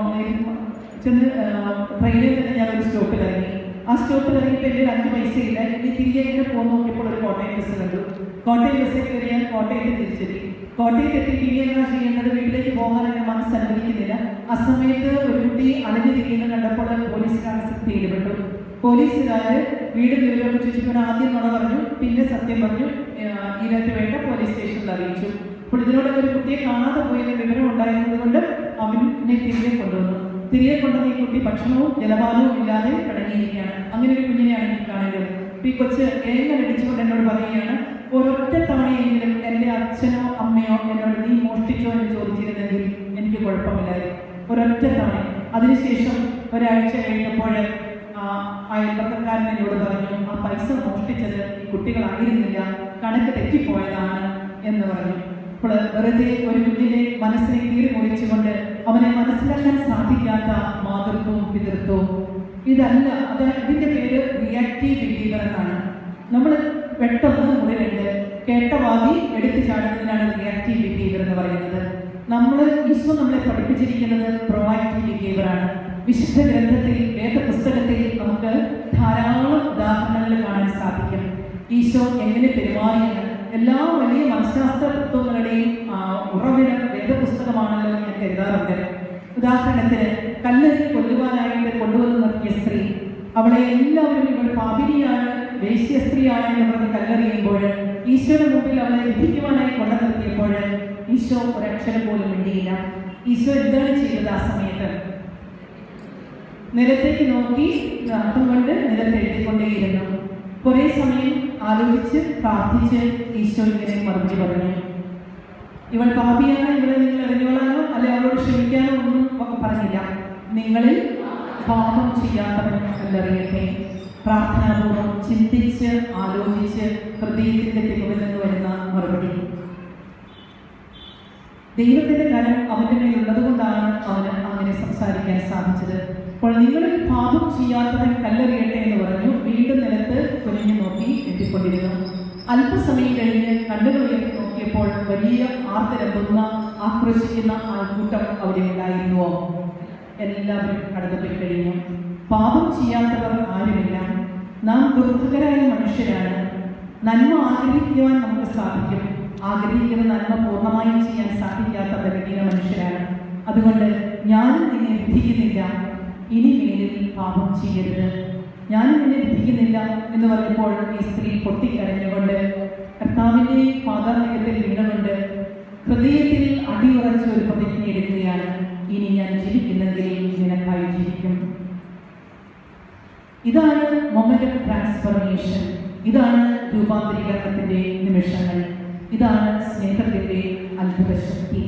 Speaker 1: ചെന്ന് ട്രെയിനിൽ നിന്ന് ഞാൻ ഒരു സ്റ്റോപ്പിൽ ഇറങ്ങി ആ സ്റ്റോപ്പിൽ ഇറങ്ങിയപ്പോൾ എൻ്റെ അഞ്ച് പൈസ ഇല്ല ഇനി തിരികെ ഇങ്ങനെ പോകുന്ന നോക്കിയപ്പോൾ ഒരു കോട്ടയം ബസ് കണ്ടു കോട്ടയം ബസ്സിൽ കയറി ഞാൻ കോട്ടയത്ത് തിരിച്ചെത്തി കോട്ടയത്ത് എത്തിയിട്ട് ഇനി എന്താ ചെയ്യേണ്ടത് വീട്ടിലേക്ക് പോകാൻ എൻ്റെ മനസ്സ് അനുവദിക്കുന്നില്ല ആ സമയത്ത് ഒരു കുട്ടി അലഞ്ഞു തിരിയുന്നത് കണ്ടപ്പോൾ പോലീസുകാർ സ്ഥിതിയിൽപ്പെട്ടു പോലീസുകാര് വീട് വിവരമൊക്കെ ചോദിച്ചപ്പോൾ ആദ്യം നുണ പറഞ്ഞു പിന്നെ സത്യം പറഞ്ഞു ആ, ഇതിനകത്ത് വേണ്ട പോലീസ് സ്റ്റേഷനിൽ അറിയിച്ചു അപ്പോൾ ഇതിനോടൊക്കെ ഒരു കുട്ടിയെ കാണാതെ പോയതിന്റെ വിവരം ഉണ്ടായിരുന്നത് കൊണ്ട് അവനെ തിരികെ കൊണ്ടുവന്നു തിരികെ കൊണ്ടുവന്ന ഈ കുട്ടി ഭക്ഷണവും ജലപാനവും ഇല്ലാതെ കിടങ്ങിയിരിക്കുകയാണ് അങ്ങനെ ഒരു കുഞ്ഞിനെയാണ് എനിക്ക് കാണേണ്ടത് ഈ കൊച്ച് ഏങ്ങനെ അടിച്ചുകൊണ്ട് എന്നോട് പറയുകയാണ് ഒരൊറ്റ തവണയെങ്കിലും എൻ്റെ അച്ഛനോ അമ്മയോ എന്നോട് നീ മോഷ്ടിച്ചോ എന്ന് ചോദിച്ചിരുന്നെങ്കിൽ എനിക്ക് കുഴപ്പമില്ലായിരുന്നു ഒരൊറ്റ തവണ അതിനുശേഷം ഒരാഴ്ച കഴിഞ്ഞപ്പോൾ ആ, അയൽപക്കക്കാരൻ എന്നോട് പറഞ്ഞു ആ പൈസ മോഷ്ടിച്ചത് ഈ കുട്ടികളായിരുന്നില്ല കണക്ക് തെറ്റിപ്പോയതാണ് എന്ന് പറഞ്ഞു അപ്പോൾ വെറുതെ ഒരു കുഞ്ഞിനെ മനസ്സിനെ കീറി മുറിച്ചുകൊണ്ട് അവനെ മനസ്സിലാക്കാൻ സാധിക്കാത്ത മാതൃത്വവും പിതൃത്വവും ഇതല്ല അത് ഇതിന്റെ പേര് റിയാക്റ്റീവ് ബിഹേവിയർ എന്നാണ് നമ്മൾ പെട്ടെന്ന് മുറിവുണ്ട് കേട്ട വാതി എടുത്തു ചാടുന്നതിനാണ് റിയാക്റ്റീവ് ബിഹേവിയർ എന്ന് പറയുന്നത് നമ്മൾ ഈശോ നമ്മളെ പഠിപ്പിച്ചിരിക്കുന്നത് പ്രൊവാക്റ്റീവ് ബിഹേവിയർ ആണ് വിശുദ്ധ ഗ്രന്ഥത്തിൽ വേദപുസ്തകത്തിൽ നമുക്ക് ധാരാളം ഉദാഹരണങ്ങൾ കാണാൻ സാധിക്കും ഈശോ എങ്ങനെ പെരുമാറിയെന്ന് എല്ലാ വലിയ മനഃശാസ്ത്ര തത്വങ്ങളുടെയും ആ, ഉറവിടം വേദപുസ്തകമാണല്ലോ എന്ന് ഞാൻ കരുതാറുണ്ട് ഉദാഹരണത്തിന് കല്ലെറിൽ കൊല്ലുവാനായിട്ട് കൊണ്ടുവന്ന് നിർത്തിയ സ്ത്രീ അവളെ എല്ലാവരും ഇവൾ പാപിനിയാണ് വേശ്യ സ്ത്രീയാണ് എന്ന് പറഞ്ഞ് കല്ലെറിയുമ്പോൾ ഈശോയുടെ മുമ്പിൽ അവളെ വിധിക്കുവാനായി കൊണ്ടു നിർത്തിയപ്പോൾ ഈശോ ഒരക്ഷരം പോലും മിണ്ടിയില്ല ഈശോ എന്താണ് ചെയ്തത് ആ സമയത്ത് നിലത്തേക്ക് നോക്കി അർത്ഥം കൊണ്ട് നിലത്ത് എഴുതിക്കൊണ്ടേയിരുന്നു കുറെ സമയം ആലോചിച്ച് പ്രാർത്ഥിച്ച് ഈശോ ഇങ്ങനെ മറുപടി പറഞ്ഞു ഇവൾ പാപിയാണ് ഇവളെ നിങ്ങൾ അറിഞ്ഞോളാനോ അല്ലെ അവളോട് ക്ഷമിക്കാനോ ഒന്നും ഒക്കെ പറഞ്ഞില്ല നിങ്ങളിൽ പാപം ചെയ്യാത്തവൻ കല്ലറിയട്ടെ പ്രാർത്ഥനാപൂർവ്വം ചിന്തിച്ച് ആലോചിച്ച് ഹൃദയത്തിന്റെ തികവിൽ നിന്ന് വരുന്ന മറുപടി ദൈവത്തിന്റെ കരം അവന്റെ മേലുള്ളത് കൊണ്ടാണ് അവന് അങ്ങനെ സംസാരിക്കാൻ സാധിച്ചത് അപ്പോൾ നിങ്ങളിൽ പാപം ചെയ്യാത്തവൻ കല്ലെറിയട്ടെ എന്ന് പറഞ്ഞു വീണ്ടും നിലത്ത് കുനിഞ്ഞു നോക്കി എത്തിക്കൊണ്ടിരുന്നു അല്പസമയം കഴിഞ്ഞ് കണ്ണുകൾ ഉയർത്തി നോക്കിയപ്പോൾ വലിയ ആർത്തരമ്പുന്ന ആക്രോശിക്കുന്ന ആൾക്കൂട്ടം അവിടെ ഉണ്ടായിരുന്നുവോ എല്ലാവരും കടന്നുപോയി കഴിഞ്ഞു പാപം ചെയ്യാത്തവർ ആരുമില്ല നാം ദുർഭകരായ മനുഷ്യരാണ് നന്മ ആഗ്രഹിക്കുവാൻ നമുക്ക് സാധിക്കും ആഗ്രഹിക്കുന്ന നന്മ പൂർണ്ണമായും ചെയ്യാൻ സാധിക്കാത്ത ബലഹീന മനുഷ്യരാണ് അതുകൊണ്ട് ഞാനും നിന്നെ വിധിക്കുന്നില്ല ഇനി മേലിൽ പാപം ചെയ്യരുത് ഞാനും നിന്നെ വിധിക്കുന്നില്ല എന്ന് പറഞ്ഞപ്പോൾ ഈ സ്ത്രീ പൊട്ടിക്കരഞ്ഞുകൊണ്ട് കർത്താവിൻ്റെ പാതാളത്തിൽ വീണുകൊണ്ട് ഹൃദയത്തിൽ അടിയുറച്ച ഒരു പ്രതിജ്ഞ എടുക്കുകയാണ് ഇനി ഞാൻ ജീവിക്കുന്നെങ്കിൽ നിനക്കായി ജീവിക്കും ഇതാണ് മൊമെന്റ് ഓഫ് ട്രാൻസ്ഫർമേഷൻ ഇതാണ് രൂപാന്തരീകരണത്തിന്റെ നിമിഷങ്ങൾ ഇതാണ് സ്നേഹത്തിന്റെ അത്ഭുത ശക്തി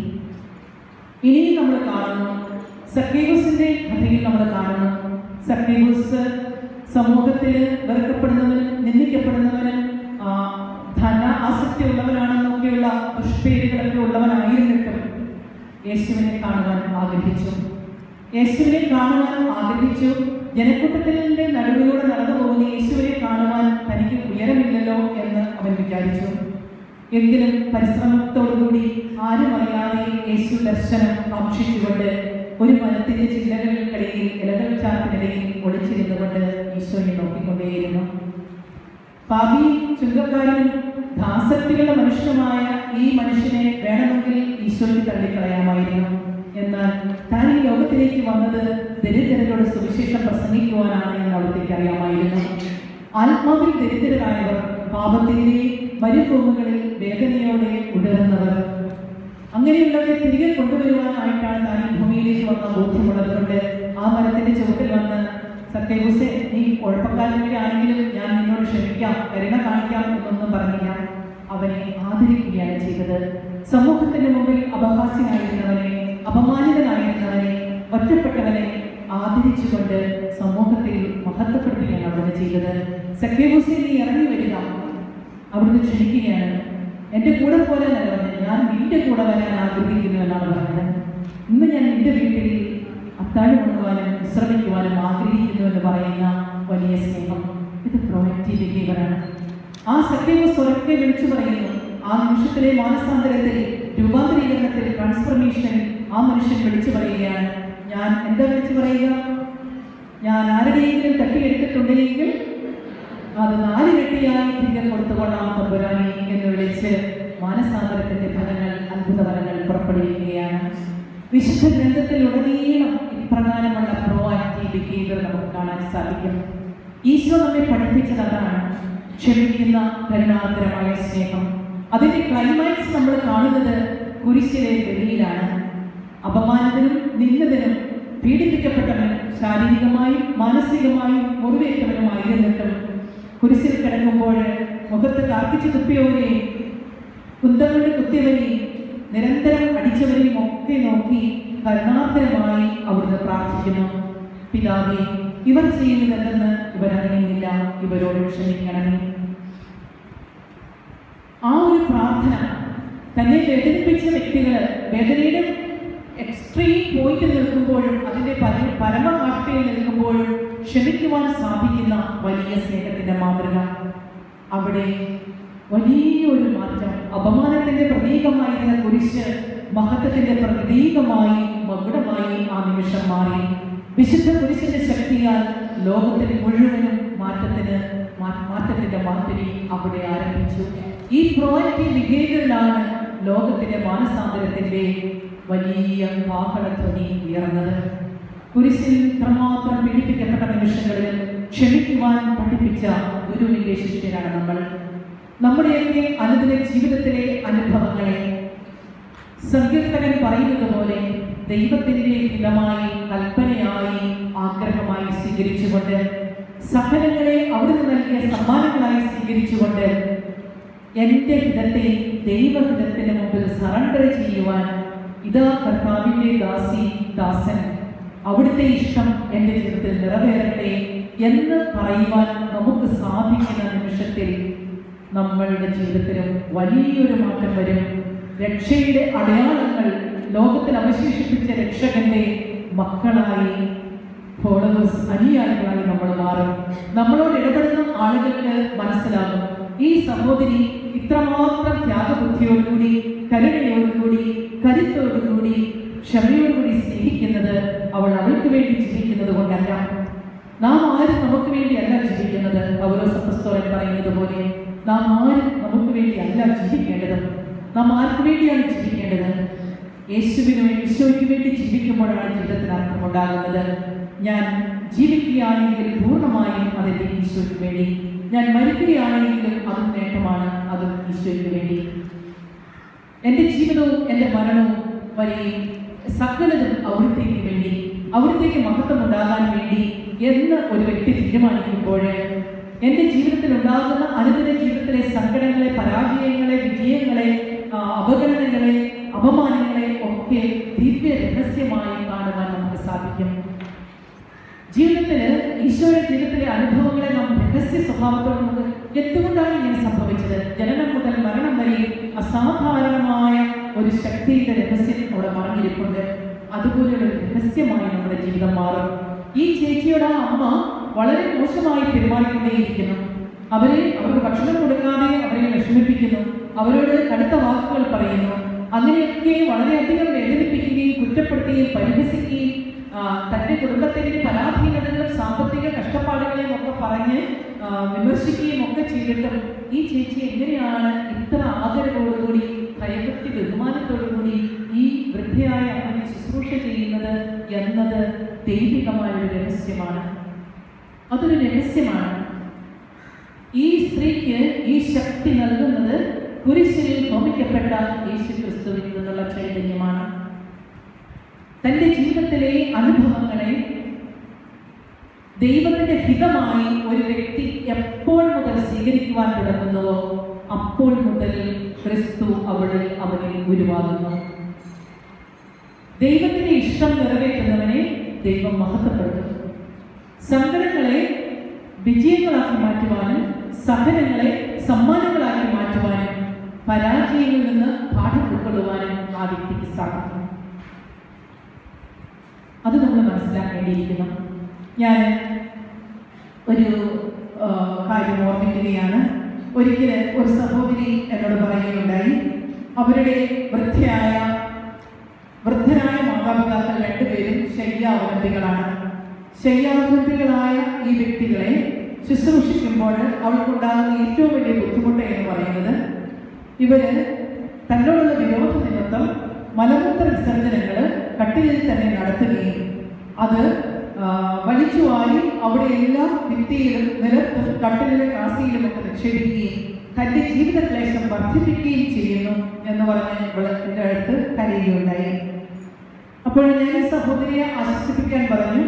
Speaker 1: ഇനിയും നമ്മൾ കാണുന്നു സക്കേബൂസിന്റെ കഥയിൽ നമ്മൾ കാണുന്നു സക്കേബൂസ് സമൂഹത്തിൽ വെറുക്കപ്പെടുന്നവനും നിന്ദിക്കപ്പെടുന്നവനും ആ, ധന ആസക്തി ഉള്ളവനാണെന്നൊക്കെയുള്ള ദുഷ്പേരുകളൊക്കെ ഉള്ളവനായിരുന്നിട്ടും യേശുവിനെ കാണുവാൻ ആഗ്രഹിച്ചു യേശുവിനെ കാണുവാൻ ആഗ്രഹിച്ചു ജനക്കൂട്ടത്തിന്റെ നടുവിലൂടെ നടന്നു പോകുന്ന യേശുവിനെ കാണുവാൻ തനിക്ക് ഉയരമില്ലല്ലോ എന്ന് അവൻ വിചാരിച്ചു എങ്കിലും പരിശ്രമത്തോടുകൂടി ആരും അറിയാതെ യേശു ദർശനം കാക്ഷിച്ചുകൊണ്ട് ഒരു മരത്തിന്റെ ചില്ലകൾക്കിടയിൽ ഇലകൾ ചാത്തിനിടയിൽ ഒളിച്ചിരുന്നുകൊണ്ട് ഈശോയെ നോക്കിക്കൊണ്ടേയിരുന്നു പാപി ചുങ്കക്കാരനും ദാസക്തികളുടെ മനുഷ്യനുമായ ഈ മനുഷ്യനെ വേണമെങ്കിൽ ഈശോയ്ക്ക് തള്ളിക്കളയാമായിരുന്നു എന്നാൽ താൻ ഈ ലോകത്തിലേക്ക് വന്നത് ദരിദ്രരോട് സുവിശേഷം പ്രസംഗിക്കുവാനാണ് എന്ന് അവിടത്തേക്ക് അറിയാമായിരുന്നു ആത്മാവിൽ ദരിദ്രരായവർ പാപത്തിന്റെ മരുഭൂമികളിൽ വേദനയോടെ ഉടരുന്നവർ അങ്ങനെയുള്ളവരെ തിരികെ കൊണ്ടുവരുവാനായിട്ടാണ് താൻ ഈ ഭൂമിയിലേക്ക് വന്ന ബോധ്യമുള്ളത് കൊണ്ട് ആ മരത്തിന്റെ ചുവട്ടിൽ വന്ന് സത്യബുസെ നീ കുഴപ്പക്കാരനൊക്കെ ആണെങ്കിലും ഞാൻ നിന്നോട് ക്ഷമിക്കാം കരുണ കാണിക്കാം എന്നൊന്നും പറഞ്ഞില്ല അവനെ ആദരിക്കുകയാണ് ചെയ്തത് സമൂഹത്തിന്റെ മുമ്പിൽ അപഹാസ്യനായിരുന്നവനെ അപമാനിതനായിരുന്നവനെ ഒറ്റപ്പെട്ടവനെ ആദരിച്ചുകൊണ്ട് സമൂഹത്തിൽ മഹത്വപ്പെടുത്തുകയാണ് അവിടുന്ന് ചെയ്തത് സഖ്യബുസെ നീ ഇറങ്ങി വരിക അവിടുന്ന് ക്ഷണിക്കുകയാണ് എൻ്റെ കൂടെ പോലെ നല്ല പറഞ്ഞത് ഞാൻ നിന്റെ കൂടെ വരാൻ ആഗ്രഹിക്കുന്നു എന്നാണ് പറഞ്ഞത് ഇന്ന് ഞാൻ നിന്റെ വീട്ടിൽ അത്താഴം കൊണ്ടുപോകാനും വിശ്രമിക്കുവാനും ആഗ്രഹിക്കുന്നു എന്ന് പറയുന്ന വലിയ സ്നേഹം ഇത് പ്രൊഡക്റ്റീവ് ബിഹേവിയറാണ് ആ സത്യവ സ്വരത്തെ വിളിച്ചു പറയുന്നു ആ നിമിഷത്തിലെ മാനസാന്തരത്തിൽ രൂപാന്തരീകരണത്തിൽ ട്രാൻസ്ഫർമേഷനിൽ ആ മനുഷ്യൻ വിളിച്ചു പറയുകയാണ് ഞാൻ എന്താ വിളിച്ചു പറയുക ഞാൻ ആരുടെയെങ്കിലും തട്ടിയെടുത്തിട്ടുണ്ടെങ്കിൽ അത് നാലിരട്ടിയായി തിരികെ കൊടുത്തുകൊള്ളാം തമ്പുരാനെ എന്ന് വിളിച്ച് മാനസാന്തരത്തിന്റെ ഫലങ്ങൾ അത്ഭുത ഫലങ്ങൾ പുറപ്പെടുവിക്കുകയാണ് വിശുദ്ധ ഗ്രന്ഥത്തിൽ ഉടനീളം ഇപ്രകാരമുള്ള പ്രോ ആക്റ്റീവ് ബിഹേവിയർ നമുക്ക് കാണാൻ സാധിക്കും ഈശോ നമ്മെ പഠിപ്പിച്ചത് അതാണ് ക്ഷമിക്കുന്ന കരുണാകരമായ സ്നേഹം അതിന്റെ ക്ലൈമാക്സ് നമ്മൾ കാണുന്നത് കുരിശിലെ ബലിയിലാണ് അപമാനത്തിനും നിന്നതിനും പീഡിപ്പിക്കപ്പെട്ടവൻ ശാരീരികമായും മാനസികമായും മുറിവേറ്റവനുമായിരുന്നിട്ടും കുരിശിൽ കിടക്കുമ്പോൾ മുഖത്ത് കാർപ്പിച്ചു തുപ്പിയവരെയും കുന്തങ്ങളുടെ കുത്തിയവരെയും നിരന്തരം അടിച്ചവരെയും ഒക്കെ നോക്കി കരുണാകരമായി അവിടുന്ന് പ്രാർത്ഥിക്കുന്നു പിതാവേ ഇവർ ചെയ്യുന്നതെന്തെന്ന് ഇവരറിയുന്നില്ല ഇവരോട് ക്ഷമിക്കണമേ ആ ഒരു പ്രാർത്ഥന തന്നെ വേദനിപ്പിച്ച വ്യക്തികൾ വേദനയുടെ എക്സ്ട്രീം പോയിന്റ് നിൽക്കുമ്പോഴും അതിന്റെ പര- പരമകാഷ്ഠയിൽ നിൽക്കുമ്പോഴും ക്ഷമിക്കുവാൻ സാധിക്കുന്ന വലിയ സ്നേഹത്തിന്റെ മാതൃക അവിടെ വലിയൊരു മാറ്റം അപമാനത്തിന്റെ പ്രതീകമായിരുന്ന കുരിശ് മഹത്വത്തിന്റെ പ്രതീകമായി മകുടമായി ആ നിമിഷം മാറി വിശുദ്ധ കുരിശിന്റെ ശക്തിയാൽ ലോകത്തിന് മുഴുവനും മാറ്റത്തിന് മാ- മാറ്റത്തിന്റെ മാതിരി അവിടെ ആരംഭിച്ചു ഈ പ്രോയക്റ്റീവ് ബിഹേവിയറിലാണ് ലോകത്തിന്റെ മാനസാന്തരത്തിന്റെ വലിയ വാഹനധ്വനി ഉയർന്നത് കുരിശിൽ ഇത്രമാത്രം പീഡിപ്പിക്കപ്പെട്ട നിമിഷങ്ങളിൽ ക്ഷമിക്കുവാൻ പഠിപ്പിച്ച ഗുരുവിന്റെ ശിഷ്യരാണ് നമ്മൾ നമ്മുടെയൊക്കെ അനുദിന ജീവിതത്തിലെ അനുഭവങ്ങളെ സങ്കീർത്തകൻ പറയുന്നത് പോലെ ദൈവത്തിന്റെ ഹിതമായി കൽപ്പനയായി ആഗ്രഹമായി സ്വീകരിച്ചുകൊണ്ട് സഹനങ്ങളെ അവിടുന്ന് നൽകിയ സമ്മാനങ്ങളായി സ്വീകരിച്ചുകൊണ്ട് എന്റെ ഹിതത്തെ ദൈവഹിതത്തിന് മുമ്പിൽ സറണ്ടർ ചെയ്യുവാൻ ഇതാ കർത്താവിന്റെ ദാസി ദാസൻ അവിടുത്തെ ഇഷ്ടം എൻ്റെ ജീവിതത്തിൽ നിറവേറട്ടെ എന്ന് പറയുവാൻ നമുക്ക് സാധിക്കുന്ന നിമിഷത്തിൽ നമ്മളുടെ ജീവിതത്തിലും വലിയൊരു മാറ്റം വരും രക്ഷയുടെ അടയാളങ്ങൾ ലോകത്തിൽ അവശേഷിപ്പിച്ച രക്ഷകന്റെ മക്കളായി ഫോളോവേഴ്സ് അനുയായികളായി നമ്മൾ മാറും നമ്മളോട് ഇടപെടുന്ന ആളുകൾക്ക് മനസ്സിലാകും ഈ സഹോദരി ഇത്രമാത്രം ത്യാഗബുദ്ധിയോടുകൂടി കരുണയോടുകൂടി കരുത്തോടുകൂടി ക്ഷമയോടുകൂടി സ്നേഹിക്കുന്നത് അവൾ അവൾക്ക് വേണ്ടി ജീവിക്കുന്നത് കൊണ്ടല്ല നാം ആരും നമുക്ക് വേണ്ടിയല്ല ജീവിക്കുന്നത് പൗലോസ് അപ്പസ്തോലൻ പറയുന്നത് പോലെ നാം ആരും നമുക്ക് വേണ്ടി അല്ല ജീവിക്കേണ്ടത് നാം ആർക്ക് വേണ്ടിയാണ് ജീവിക്കേണ്ടത് യേശുവിന് വേണ്ടി ഈശോയ്ക്ക് വേണ്ടി ജീവിക്കുമ്പോഴാണ് ജീവിതത്തിന് അർത്ഥമുണ്ടാകുന്നത് ഞാൻ ജീവിക്കുകയാണെങ്കിൽ പൂർണ്ണമായും അതെന്റെ ഈശോയ്ക്ക് വേണ്ടി ഞാൻ മരിക്കുകയാണെങ്കിലും അതും നേട്ടമാണ് അതും ഈശോയ്ക്ക് വേണ്ടി എൻ്റെ ജീവിതവും എൻ്റെ മരണവും വരെയും സകലതും അവിടത്തേക്ക് വേണ്ടി അവിടത്തേക്ക് മഹത്വം ഉണ്ടാകാൻ വേണ്ടി എന്ന് ഒരു വ്യക്തി തീരുമാനിക്കുമ്പോൾ എൻ്റെ ജീവിതത്തിൽ ഉണ്ടാകുന്ന അനുദിന ജീവിതത്തിലെ സങ്കടങ്ങളെ പരാജയങ്ങളെ വിജയങ്ങളെ ആ, അപകടങ്ങളെ അപമാനങ്ങളെ ഒക്കെ ദിവ്യ രഹസ്യമായി കാണുവാൻ നമുക്ക് സാധിക്കും ജീവിതത്തില് ഈശോയുടെ ജീവിതത്തിലെ അനുഭവങ്ങളെ നാം രഹസ്യ സ്വഭാവത്തോട് നമുക്ക് എന്തുകൊണ്ടാണ് ഇങ്ങനെ സംഭവിച്ചത് ജനനം മുതൽ മരണം വരെ അസാധാരണമായ ഒരു ശക്തിയുടെ രഹസ്യം അവിടെ മറഞ്ഞിരിപ്പുണ്ട് അതുപോലെ ഒരു രഹസ്യമായി നമ്മുടെ ജീവിതം മാറും ഈ ചേച്ചിയുടെ ആ അമ്മ വളരെ മോശമായി പെരുമാറിക്കൊണ്ടേയിരിക്കുന്നു അവരെ അവർക്ക് ഭക്ഷണം കൊടുക്കാതെ അവരെ വിഷമിപ്പിക്കുന്നു അവരോട് കടുത്ത വാക്കുകൾ പറയുന്നു അങ്ങനെയൊക്കെ വളരെയധികം വേദനിപ്പിക്കുകയും കുറ്റപ്പെടുത്തുകയും പരിഹസിക്കുകയും ആ, തന്റെ കുടുംബത്തിന്റെ പരാധീനതകളും സാമ്പത്തിക കഷ്ടപ്പാടുകളെയും ഒക്കെ പറഞ്ഞ് ആ, വിമർശിക്കുകയും ഒക്കെ ചെയ്തിട്ടും ഈ ചേച്ചി എങ്ങനെയാണ് ഇത്ര ആദരവോടുകൂടി ഭയഭക്തി ബഹുമാനത്തോടുകൂടി ഈ വൃദ്ധയായ അമ്മനെ ശുശ്രൂഷ ചെയ്യുന്നത് എന്നത് ദൈവികമായ ഒരു രഹസ്യമാണ് അതൊരു രഹസ്യമാണ് ഈ സ്ത്രീക്ക് ഈ ശക്തി നൽകുന്നത് കുരിശിൽ ഹോമിക്കപ്പെട്ട യേശു ക്രിസ്തുവിൽ നിന്നുള്ള ചൈതന്യമാണ് തന്റെ ജീവിതത്തിലെ അനുഭവങ്ങളെ ദൈവത്തിന്റെ ഹിതമായി ഒരു വ്യക്തി എപ്പോൾ മുതൽ സ്വീകരിക്കുവാൻ തുടങ്ങുന്നുവോ അപ്പോൾ മുതൽ ക്രിസ്തു അവളിൽ അവനിൽ ഉരുവാകുന്നു ദൈവത്തിന്റെ ഇഷ്ടം നിറവേറ്റുന്നവനെ ദൈവം മഹത്വപ്പെടുത്തും സങ്കടങ്ങളെ വിജയങ്ങളാക്കി മാറ്റുവാനും സഹനങ്ങളെ സമ്മാനങ്ങളാക്കി മാറ്റുവാനും പരാജയങ്ങളിൽ നിന്ന് പാഠം ഉൾക്കൊള്ളുവാനും ആ വ്യക്തിക്ക് സാധിക്കും അത് നമ്മൾ മനസ്സിലാക്കേണ്ടിയിരിക്കുന്നു ഞാൻ ഒരു ആ, കാര്യം ഓർമ്മിക്കുകയാണ് ഒരിക്കൽ ഒരു സഹോദരി എന്നോട് പറയുകയുണ്ടായി അവരുടെ വൃദ്ധയായ വൃദ്ധരായ മാതാപിതാക്കൾ രണ്ടുപേരും ശയ്യാവലംബികളാണ് ശയ്യാവലംബികളായ ഈ വ്യക്തികളെ ശുശ്രൂഷിക്കുമ്പോൾ അവൾക്കുണ്ടാകുന്ന ഏറ്റവും വലിയ ബുദ്ധിമുട്ട് എന്ന് പറയുന്നത് ഇവര് തന്നോടുള്ള വിരോധ നിമിത്തം മലമൂത്ര വിസർജനങ്ങൾ കട്ടിലിൽ തന്നെ നടത്തുകയും അത് ആ, വലിച്ചു വാരി അവിടെയെല്ലാം ഭിത്തിയിലും നിലത്തും കട്ടിലിലെ കാസിയിലും ഒക്കെ നിക്ഷേപിക്കുകയും തന്റെ ജീവിത ക്ലേശം വർദ്ധിപ്പിക്കുകയും ചെയ്യുന്നു എന്ന് പറഞ്ഞ് ഇവള് എൻ്റെ അടുത്ത് കരയുകയുണ്ടായി അപ്പോൾ ഞാൻ ഈ സഹോദരിയെ ആശ്വസിപ്പിക്കാൻ പറഞ്ഞു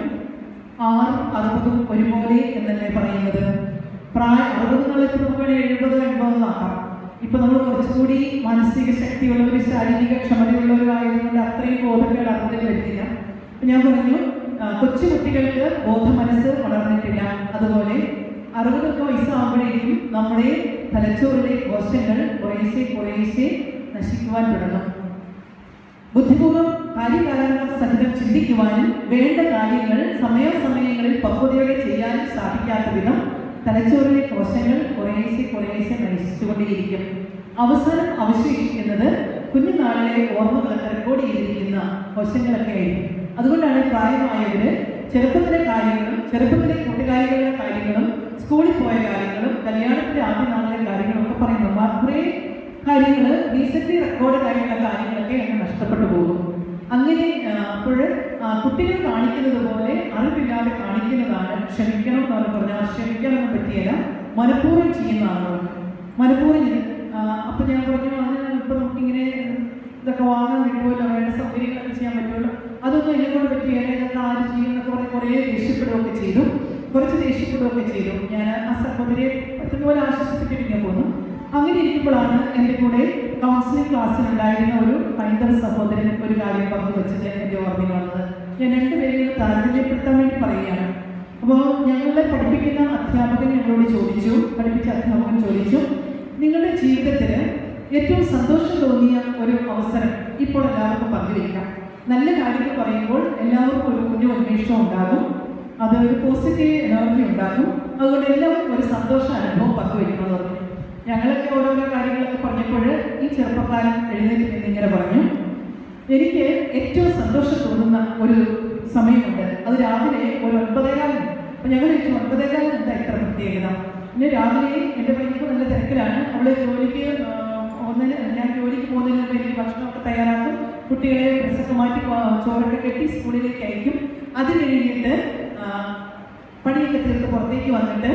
Speaker 1: ആറും അറുപതും ഒരുപോലെ എന്നല്ലേ പറയുന്നത് പ്രായ അറുപത് നാളത്തെ നമുക്ക് എഴുപത് എൺപത് ആക്കാം ഇപ്പൊ നമ്മൾ കുറച്ചുകൂടി മാനസിക ശക്തിയുള്ളവരും ശാരീരിക ക്ഷമതയുള്ളവരായതുകൊണ്ട് അത്രയും ബോധക്കേട് അറുപതിൽ വരുന്നില്ല അപ്പൊ ഞാൻ പറഞ്ഞു ആ, കൊച്ചു കുട്ടികൾക്ക് ബോധമനസ്സ് വളർന്നിട്ടില്ല അതുപോലെ അറുപതൊക്കെ വയസ്സാകുമ്പോഴേക്കും നമ്മുടെ തലച്ചോറിലെ കോശങ്ങൾ കുറേശ്ശെ കുറേശ്ശെ നശിക്കുവാൻ തുടങ്ങും ബുദ്ധിപൂർവ്വം കാര്യകാരണങ്ങൾ സഹിതം ചിന്തിക്കുവാനും വേണ്ട കാര്യങ്ങൾ സമയാസമയങ്ങളിൽ പക്വതയോടെ ചെയ്യാനും സാധിക്കാത്ത വിധം തലച്ചോറിലെ കോശങ്ങൾ കുറേശ്ശെ കുറേശ്ശെ നശിച്ചുകൊണ്ടേയിരിക്കും അവസാനം അവശേഷിക്കുന്നത് കുഞ്ഞുനാളിലെ ഓർമ്മകളൊക്കെ റെക്കോർഡ് ചെയ്തിരിക്കുന്ന കോശങ്ങളൊക്കെ ആയിരിക്കും അതുകൊണ്ടാണ് പ്രായമായവര് ചെറുപ്പത്തിലെ കാര്യങ്ങളും ചെറുപ്പത്തിലെ കൂട്ടുകാരികളുടെ കാര്യങ്ങളും സ്കൂളിൽ പോയ കാര്യങ്ങളും കല്യാണത്തിന്റെ ആദ്യ നാളിലെ കാര്യങ്ങളും ഒക്കെ പറയുന്നത് മാ- കുറേ കാര്യങ്ങൾ റീസെന്റ് റെക്കോർഡ് ആയിട്ടുള്ള കാര്യങ്ങളൊക്കെ അങ്ങ് നഷ്ടപ്പെട്ടു പോകും അങ്ങനെ അപ്പോൾ കുട്ടികൾ കാണിക്കുന്നത് പോലെ അറിവില്ലാതെ കാണിക്കുന്നതാണ് ക്ഷമിക്കണം എന്ന് പറഞ്ഞാൽ ക്ഷമിക്കാനൊന്നും പറ്റിയല്ല മനഃപൂർവ്വം ചെയ്യുന്നതാണ് മനഃപൂർവ്വം ചെയ്ത് അപ്പം ഞാൻ പറഞ്ഞു അതിന് ഇപ്പം നമുക്കിങ്ങനെ ഇതൊക്കെ വാങ്ങാൻ കിട്ടുമല്ലോ വേണ്ട സൗകര്യങ്ങളൊക്കെ ചെയ്യാൻ പറ്റുമല്ലോ അതൊന്നും എന്നെ കൊണ്ട് പറ്റിയല്ല ഇതൊക്കെ ആര് ചെയ്യും എന്നൊക്കെ പറഞ്ഞ് കുറേ ദേഷ്യപ്പെടുകയൊക്കെ ചെയ്തു കുറച്ച് ദേഷ്യപ്പെടുകയൊക്കെ ചെയ്തു ഞാൻ ആ സഹോദരിയെ പറ്റുന്ന പോലെ ആശ്വസിപ്പിച്ചിട്ട് ഞാൻ പോന്നു അങ്ങനെ ഇരിക്കുമ്പോഴാണ് എൻ്റെ കൂടെ കൗൺസിലിംഗ് ക്ലാസ്സിലുണ്ടായിരുന്ന ഒരു ഹൈന്ദവ സഹോദരൻ ഒരു കാര്യം പങ്കുവച്ചത് എൻ്റെ ഓർമ്മയിൽ വന്നത് ഞാൻ രണ്ടുപേരെയും താരതമ്യപ്പെടുത്താൻ വേണ്ടി പറയുകയാണ് അപ്പോൾ ഞങ്ങളെ പഠിപ്പിക്കുന്ന അധ്യാപകൻ ഞങ്ങളോട് ചോദിച്ചു പഠിപ്പിച്ച അധ്യാപകൻ ചോദിച്ചു നിങ്ങളുടെ ജീവിതത്തിൽ ഏറ്റവും സന്തോഷം തോന്നിയ ഒരു അവസരം ഇപ്പോൾ എല്ലാവർക്കും പങ്കുവയ്ക്കാം നല്ല കാര്യങ്ങൾ പറയുമ്പോൾ എല്ലാവർക്കും ഒരു കുഞ്ഞു ഉന്മേഷം ഉണ്ടാകും അത് ഒരു പോസിറ്റീവ് എനർജി ഉണ്ടാകും അതുകൊണ്ട് എല്ലാവർക്കും ഒരു സന്തോഷ അനുഭവം പങ്കുവയ്ക്കണമെന്ന് പറഞ്ഞു ഞങ്ങളൊക്കെ ഓരോരോ കാര്യങ്ങളൊക്കെ പറഞ്ഞപ്പോൾ ഈ ചെറുപ്പക്കാരൻ എഴുന്നേറ്റ് നിന്ന് ഇങ്ങനെ പറഞ്ഞു എനിക്ക് ഏറ്റവും സന്തോഷം തോന്നുന്ന ഒരു സമയമുണ്ട് അത് രാവിലെ ഒരു ഒൻപതേകാലിന് അപ്പൊ ഞങ്ങൾ ചോദിച്ചു ഒൻപതേകാലിന് എന്താ ഇത്ര പ്രത്യേകത പിന്നെ രാവിലെ എൻ്റെ വൈഫ് നല്ല തിരക്കിലാണ് അവള് ജോലിക്ക് ആ, ഒന്നിന് ഞാൻ ജോലിക്ക് പോകുന്നതിന് മുമ്പ് എനിക്ക് ഭക്ഷണമൊക്കെ തയ്യാറാക്കും കുട്ടികളെ ഡ്രസ്സൊക്കെ മാറ്റി പോ- ചോറൊക്കെ കെട്ടി സ്കൂളിലേക്ക് അയക്കും അത് കഴിഞ്ഞിട്ട് ആ, പണിയൊക്കെ തീർത്ത് പുറത്തേക്ക് വന്നിട്ട്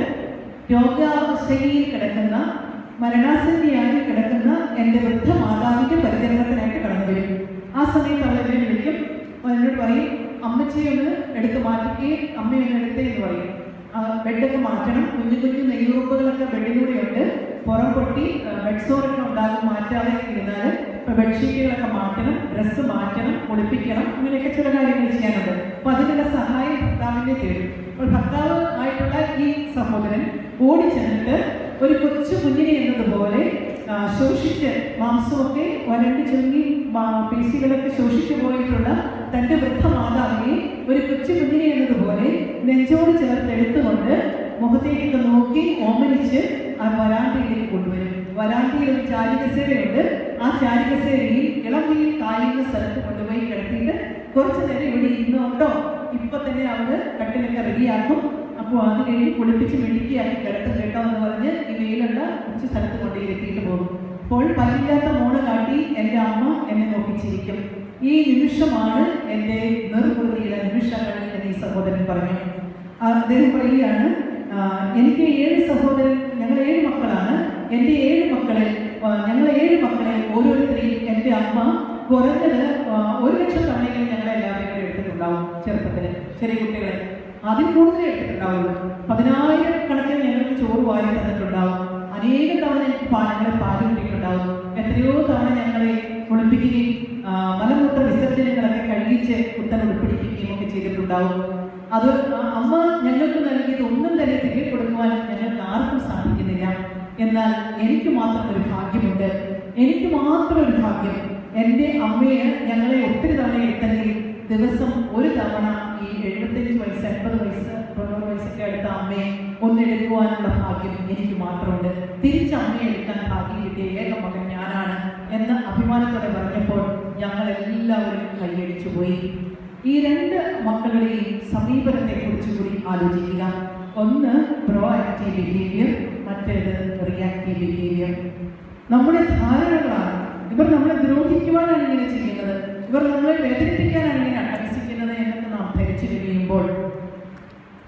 Speaker 1: രോഗാവസ്ഥയിൽ കിടക്കുന്ന മരണാസന്നിയായി കിടക്കുന്ന എൻ്റെ വൃദ്ധ മാതാവിൻ്റെ പരിചരണത്തിനായിട്ട് കടന്നു വരും ആ സമയത്ത് അവൾ എന്നെ വിളിക്കും അപ്പോൾ എന്നോട് പറയും അമ്മച്ചിയെ ഒന്ന് എടുത്ത് മാറ്റുകയും അമ്മയൊന്ന് എടുത്തേ എന്ന് പറയും ആ, ബെഡൊക്കെ മാറ്റണം കുഞ്ഞു കുഞ്ഞു നെയ്യുറുപ്പുകളൊക്കെ ബെഡിലൂടെയുണ്ട് പുറം പൊട്ടി ആ, ബെഡ്സോറൊക്കെ ഉണ്ടാകും മാറ്റാതെ ഇരുന്നാൽ ബെഡ്ഷീറ്റുകളൊക്കെ മാറ്റണം ഡ്രസ്സ് മാറ്റണം കുളിപ്പിക്കണം ഇങ്ങനെയൊക്കെ ചില കാര്യങ്ങൾ ചെയ്യാനുണ്ട് അപ്പൊ അതിനുള്ള സഹായം ഭർത്താവിന്റെ തേടും അപ്പോൾ ഭർത്താവ് ആയിട്ടുള്ള ഈ സഹോദരൻ ഓടി ചെന്നിട്ട് ഒരു കൊച്ചു കുഞ്ഞിനെ എന്നതുപോലെ ആ, ശോഷിച്ച് മാംസമൊക്കെ വരണ്ട് ചുരുങ്ങി മാ- പേശികളൊക്കെ ശോഷിച്ചു പോയിട്ടുള്ള തന്റെ വൃദ്ധ മാതാവിനെ ഒരു കൊച്ചു കുഞ്ഞിനെ എന്നതുപോലെ നെഞ്ചോട് ചേർത്ത് എടുത്തുകൊണ്ട് മുഖത്തേക്കൊക്കെ നോക്കി ഓമനിച്ച് ആ വരാന്തയിലേക്ക് കൊണ്ടുവരും വരാന്തയിൽ ഒരു ചാരികസേരയുണ്ട് ആ ചാരികസേരയിൽ ഇളമയിൽ കായുന്ന സ്ഥലത്ത് കൊണ്ടുപോയി കിടത്തിയിട്ട് കുറച്ചു നേരം ഇവിടെ ഇരുന്നോട്ടോ ഇപ്പൊ തന്നെ അവര് കട്ടിലൊക്കെ റെഡിയാക്കും അപ്പോൾ അത് കഴിഞ്ഞ് കുളിപ്പിച്ച് മിടുക്കിയാക്കി കിടത്തും കേട്ടോ എന്ന് പറഞ്ഞ് ഈ വെയിലുള്ള ഉച്ച സ്ഥലത്ത് കൊണ്ട് ഇരുത്തിയിട്ട് പോകും അപ്പോൾ പല്ലില്ലാത്ത മോള് കാട്ടി എൻ്റെ അമ്മ എന്നെ നോക്കിച്ചിരിക്കും ഈ നിമിഷമാണ് എൻ്റെ നിർവൃതിയുടെ നിമിഷങ്ങൾ എന്ന് ഈ സഹോദരൻ പറഞ്ഞു ആ, അദ്ദേഹം പറയുകയാണ് ആ, എനിക്ക് ഏഴ് സഹോദരൻ ഞങ്ങൾ ഏഴ് മക്കളാണ് എൻ്റെ ഏഴ് മക്കളിൽ ആ, ഞങ്ങൾ ഏഴ് മക്കളെ ഓരോരുത്തരെയും എൻ്റെ അമ്മ കുറഞ്ഞത് ആ, ഒരു ലക്ഷം തവണയെങ്കിലും ഞങ്ങളെ എല്ലാവരെയും കൂടെ എടുത്തിട്ടുണ്ടാവും ചെറുപ്പത്തിൽ ചെറിയ കുട്ടികളെ അതിൽ കൂടുതൽ എടുത്തിട്ടുണ്ടാവുള്ളൂ പതിനായിരം കണക്കിന് ഞങ്ങൾക്ക് ചോറ് വാരി തന്നിട്ടുണ്ടാവും അനേകം തവണ ഞങ്ങൾക്ക് പാ ഞങ്ങളെ പാല് കിട്ടിയിട്ടുണ്ടാവും എത്രയോ തവണ ഞങ്ങളെ കുളിപ്പിക്കുകയും ആ, മലമൂത്ര വിസർജനങ്ങളൊക്കെ കഴിയിച്ച് കുത്തൻ ഉൾപ്പിടിപ്പിക്കുകയും ഒക്കെ ചെയ്തിട്ടുണ്ടാവും അത് ആ അമ്മ ഞങ്ങൾക്ക് നൽകിയത് ഒന്നും തന്നെ തിരികെ കൊടുക്കുവാൻ ഞങ്ങൾക്ക് ആർക്കും സാധിക്കുന്നില്ല എന്നാൽ എനിക്ക് മാത്രം ഒരു ഭാഗ്യമുണ്ട് എനിക്ക് മാത്രം ഒരു ഭാഗ്യം എൻ്റെ അമ്മയെ ഞങ്ങളെ ഒത്തിരി തവണ എടുത്തെങ്കിൽ ദിവസം ഒരു തവണ ഈ എഴുപത്തഞ്ച് വയസ്സ് എൺപത് വയസ്സ് തൊണ്ണൂറ് വയസ്സൊക്കെ അടുത്ത അമ്മയെ ഒന്നെടുക്കുവാനുള്ള ഭാഗ്യം എനിക്ക് മാത്രമുണ്ട് തിരിച്ച് അമ്മയെ എടുക്കാൻ ഭാഗ്യം കിട്ടിയ ഏക മകൻ ഞാനാണ് എന്ന് അഭിമാനത്തോടെ പറഞ്ഞപ്പോൾ ഞങ്ങൾ എല്ലാവരും കൈയടിച്ചു പോയി ഈ രണ്ട് മക്കളുടെയും സമീപനത്തെ കുറിച്ച് കൂടി ആലോചിക്കുക ഒന്ന് പ്രോ ആക്റ്റീവ് ബിഹേവിയർ മറ്റേത് റിയാക്റ്റീവ് ബിഹേവിയർ നമ്മുടെ ധാരണകളാണ് ഇവർ നമ്മളെ ദ്രോഹിക്കുവാനാണ് ഇങ്ങനെ ചെയ്യുന്നത് ഇവർ നമ്മളെ വേദനിപ്പിക്കാനാണ് ഇങ്ങനെ അട്ടഹസിക്കുന്നത് എന്നൊക്കെ നാം ധരിച്ചു കഴിയുമ്പോൾ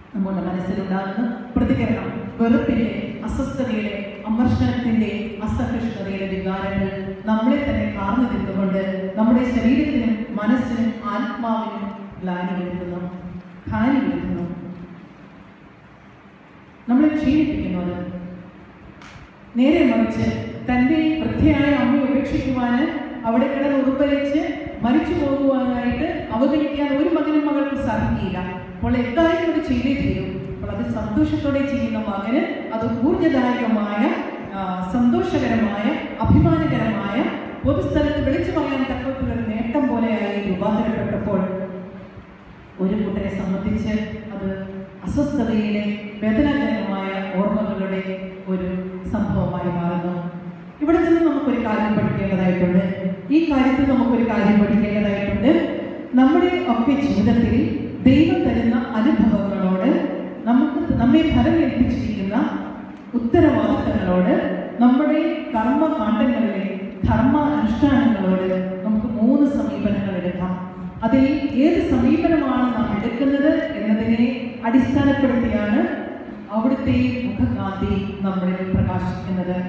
Speaker 1: നമ്മുടെ മനസ്സിലുണ്ടാകുന്ന പ്രതികരണം വെറുപ്പിന്റെ അസ്വസ്ഥതയുടെ അമർഷണത്തിന്റെ അസഹിഷ്ണുതയുടെ വികാരങ്ങൾ നമ്മളെ തന്നെ കാർന്നു നിന്നുകൊണ്ട് നമ്മുടെ ശരീരത്തിനും മനസ്സിനും ആത്മാവിനും ഗ്ലാനി വരുത്തുന്നു ഹാനി വരുത്തുന്നു നമ്മളെ ക്ഷീണിപ്പിക്കുന്നു അത് നേരെ മറിച്ച് തൻ്റെ വൃദ്ധയായ അമ്മയെ ഉപേക്ഷിക്കുവാന് അവിടെ കിടന്ന് ഉറുപ്പരിച്ച് മരിച്ചു പോകുവാനായിട്ട് അവഗണിക്കാൻ ഒരു മകനും മകൾക്കും സാധിക്കില്ല അപ്പോൾ എന്തായാലും അത് ചെയ്തേ തീരും അപ്പോൾ അത് സന്തോഷത്തോടെ ചെയ്യുന്ന മകന് അത് ഊർജദായകമായ ആ, സന്തോഷകരമായ അഭിമാനകരമായ പൊതുസ്ഥലത്ത് വിളിച്ചു പറയാൻ തക്കത്തിലുള്ള ഒരു നേട്ടം പോലെയായി രൂപാന്തരപ്പെട്ടപ്പോൾ ഒരു കൂട്ടരെ സംബന്ധിച്ച് അത് അസ്വസ്ഥതയിലെ വേദനാജനകമായ ഓർമ്മകളുടെ ഒരു സംഭവമായി മാറുന്നു ഇവിടെ നിന്ന് നമുക്കൊരു കാര്യം പഠിക്കേണ്ടതായിട്ടുണ്ട് ഈ കാര്യത്തിൽ നമുക്കൊരു കാര്യം പഠിക്കേണ്ടതായിട്ടുണ്ട് നമ്മുടെ ഒക്കെ ജീവിതത്തിൽ ദൈവം തരുന്ന അനുഭവങ്ങളോട് നമുക്ക് നമ്മെ ഫലമേൽപ്പിച്ചിരിക്കുന്ന ഉത്തരവാദിത്തങ്ങളോട് നമ്മുടെ കർമ്മകാണ്ഡങ്ങളിലെ ധർമ്മ അനുഷ്ഠാനങ്ങളോട് നമുക്ക് മൂന്ന് സമീപനങ്ങൾ എടുക്കാം അതിൽ ഏത് സമീപനമാണ് നാം എടുക്കുന്നത് എന്നതിനെ അടിസ്ഥാനപ്പെടുത്തിയാണ് അവിടുത്തെ മുഖകാന്തി നമ്മളിൽ പ്രകാശിക്കുന്നത്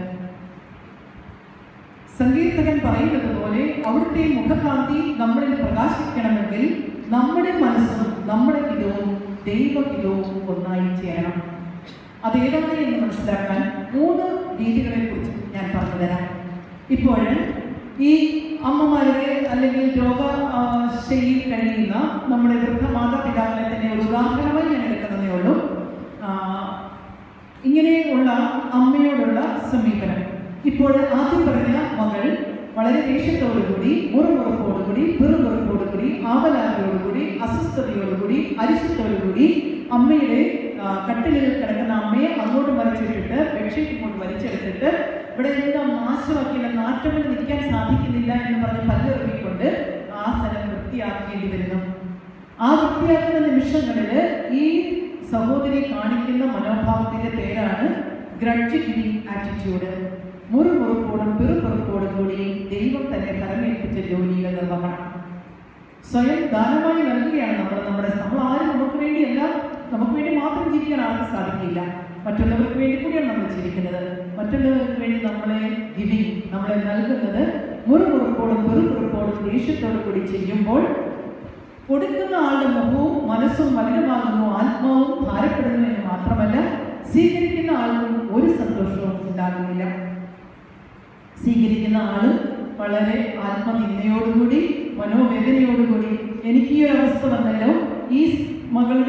Speaker 1: സങ്കീർത്തകൻ പറയുന്നത് പോലെ അവിടുത്തെ മുഖകാന്തി നമ്മളിൽ പ്രകാശിക്കണമെങ്കിൽ നമ്മുടെ മനസ്സും നമ്മുടെ ഹിതവും ദൈവഹിതവും ഒന്നായി ചേരണം അതേതാണ് എന്ന് മനസ്സിലാക്കാൻ മൂന്ന് രീതികളെ കുറിച്ച് ഞാൻ പറഞ്ഞു തരാം ഇപ്പോൾ ഈ അമ്മമാരുടെ അല്ലെങ്കിൽ രോഗ ആ, ശൈലിയിൽ കഴിയുന്ന നമ്മുടെ വൃദ്ധ മാതാപിതാക്കളെ തന്നെ ഒരു ഉദാഹരണമായി ഞാൻ എടുക്കുന്നതേ ഉള്ളൂ ആ, ഇങ്ങനെയുള്ള അമ്മയോടുള്ള സമീപനം ഇപ്പോൾ ആദ്യം പറഞ്ഞ മകൾ വളരെ ദേഷ്യത്തോടുകൂടി മുറുമുറുപ്പോടുകൂടി പിറുമുറുപ്പോടുകൂടി ആവലാതിയോടുകൂടി അസ്വസ്ഥതയോടുകൂടി അരിശത്തോടുകൂടി അമ്മയുടെ ആ, കട്ടിലിൽ കിടക്കുന്ന അമ്മയെ അങ്ങോട്ട് മറിച്ചിട്ടിട്ട് ബെഡ്ഷീറ്റ് ഇങ്ങോട്ട് വലിച്ചെടുത്തിട്ട് ഇവിടെ എന്താ നാശമാക്കിയില്ല നാറ്റങ്ങൾ നിൽക്കാൻ സാധിക്കുന്നില്ല എന്ന് പറഞ്ഞ് പല്ലെറിഞ്ഞുകൊണ്ട് ആ സ്ഥലം വൃത്തിയാക്കേണ്ടി വരുന്നു ആ വൃത്തിയാക്കുന്ന നിമിഷങ്ങളിൽ ഈ സഹോദരി കാണിക്കുന്ന മനോഭാവത്തിന്റെ പേരാണ് ഗ്രഡ്ജ് ഗിവിംഗ് ആറ്റിറ്റ്യൂഡ് മുറുമുറുപ്പോടും പിറുപിറുപ്പോടും കൂടി ദൈവം തന്നെ ഫലമേൽപ്പിച്ച ജോലിയുടെ നിർവഹണം സ്വയം ദാനമായി നൽകുകയാണ് നമ്മൾ നമ്മുടെ നമ്മൾ ആരും നമുക്ക് വേണ്ടിയല്ല നമുക്ക് വേണ്ടി മാത്രം ജീവിക്കാൻ ആർക്കും സാധിക്കില്ല മറ്റുള്ളവർക്ക് വേണ്ടി കൂടിയാണ് നമ്മൾ ജീവിക്കുന്നത് മറ്റുള്ളവർക്ക് വേണ്ടി നമ്മളെ ഗിവിങ് നമ്മളെ നൽകുന്നത് മുറുമുറുപ്പോടും പെറുപുറുപ്പോടും ദേഷ്യത്തോടും കൂടി ചെയ്യുമ്പോൾ കൊടുക്കുന്ന ആളുടെ മുഖവും മനസ്സും മലിനമാകുന്നു ആത്മാവും ഭാരപ്പെടുന്നു എന്ന് മാത്രമല്ല സ്വീകരിക്കുന്ന ആൾക്കും ഒരു സന്തോഷവും ഉണ്ടാകുന്നില്ല സ്വീകരിക്കുന്ന ആള് വളരെ ആത്മനിന്ദയോടുകൂടി മനോവേദനയോടുകൂടി എനിക്ക് ഈ ഒരു അവസ്ഥ വന്നല്ലോ ഈ മകളുടെ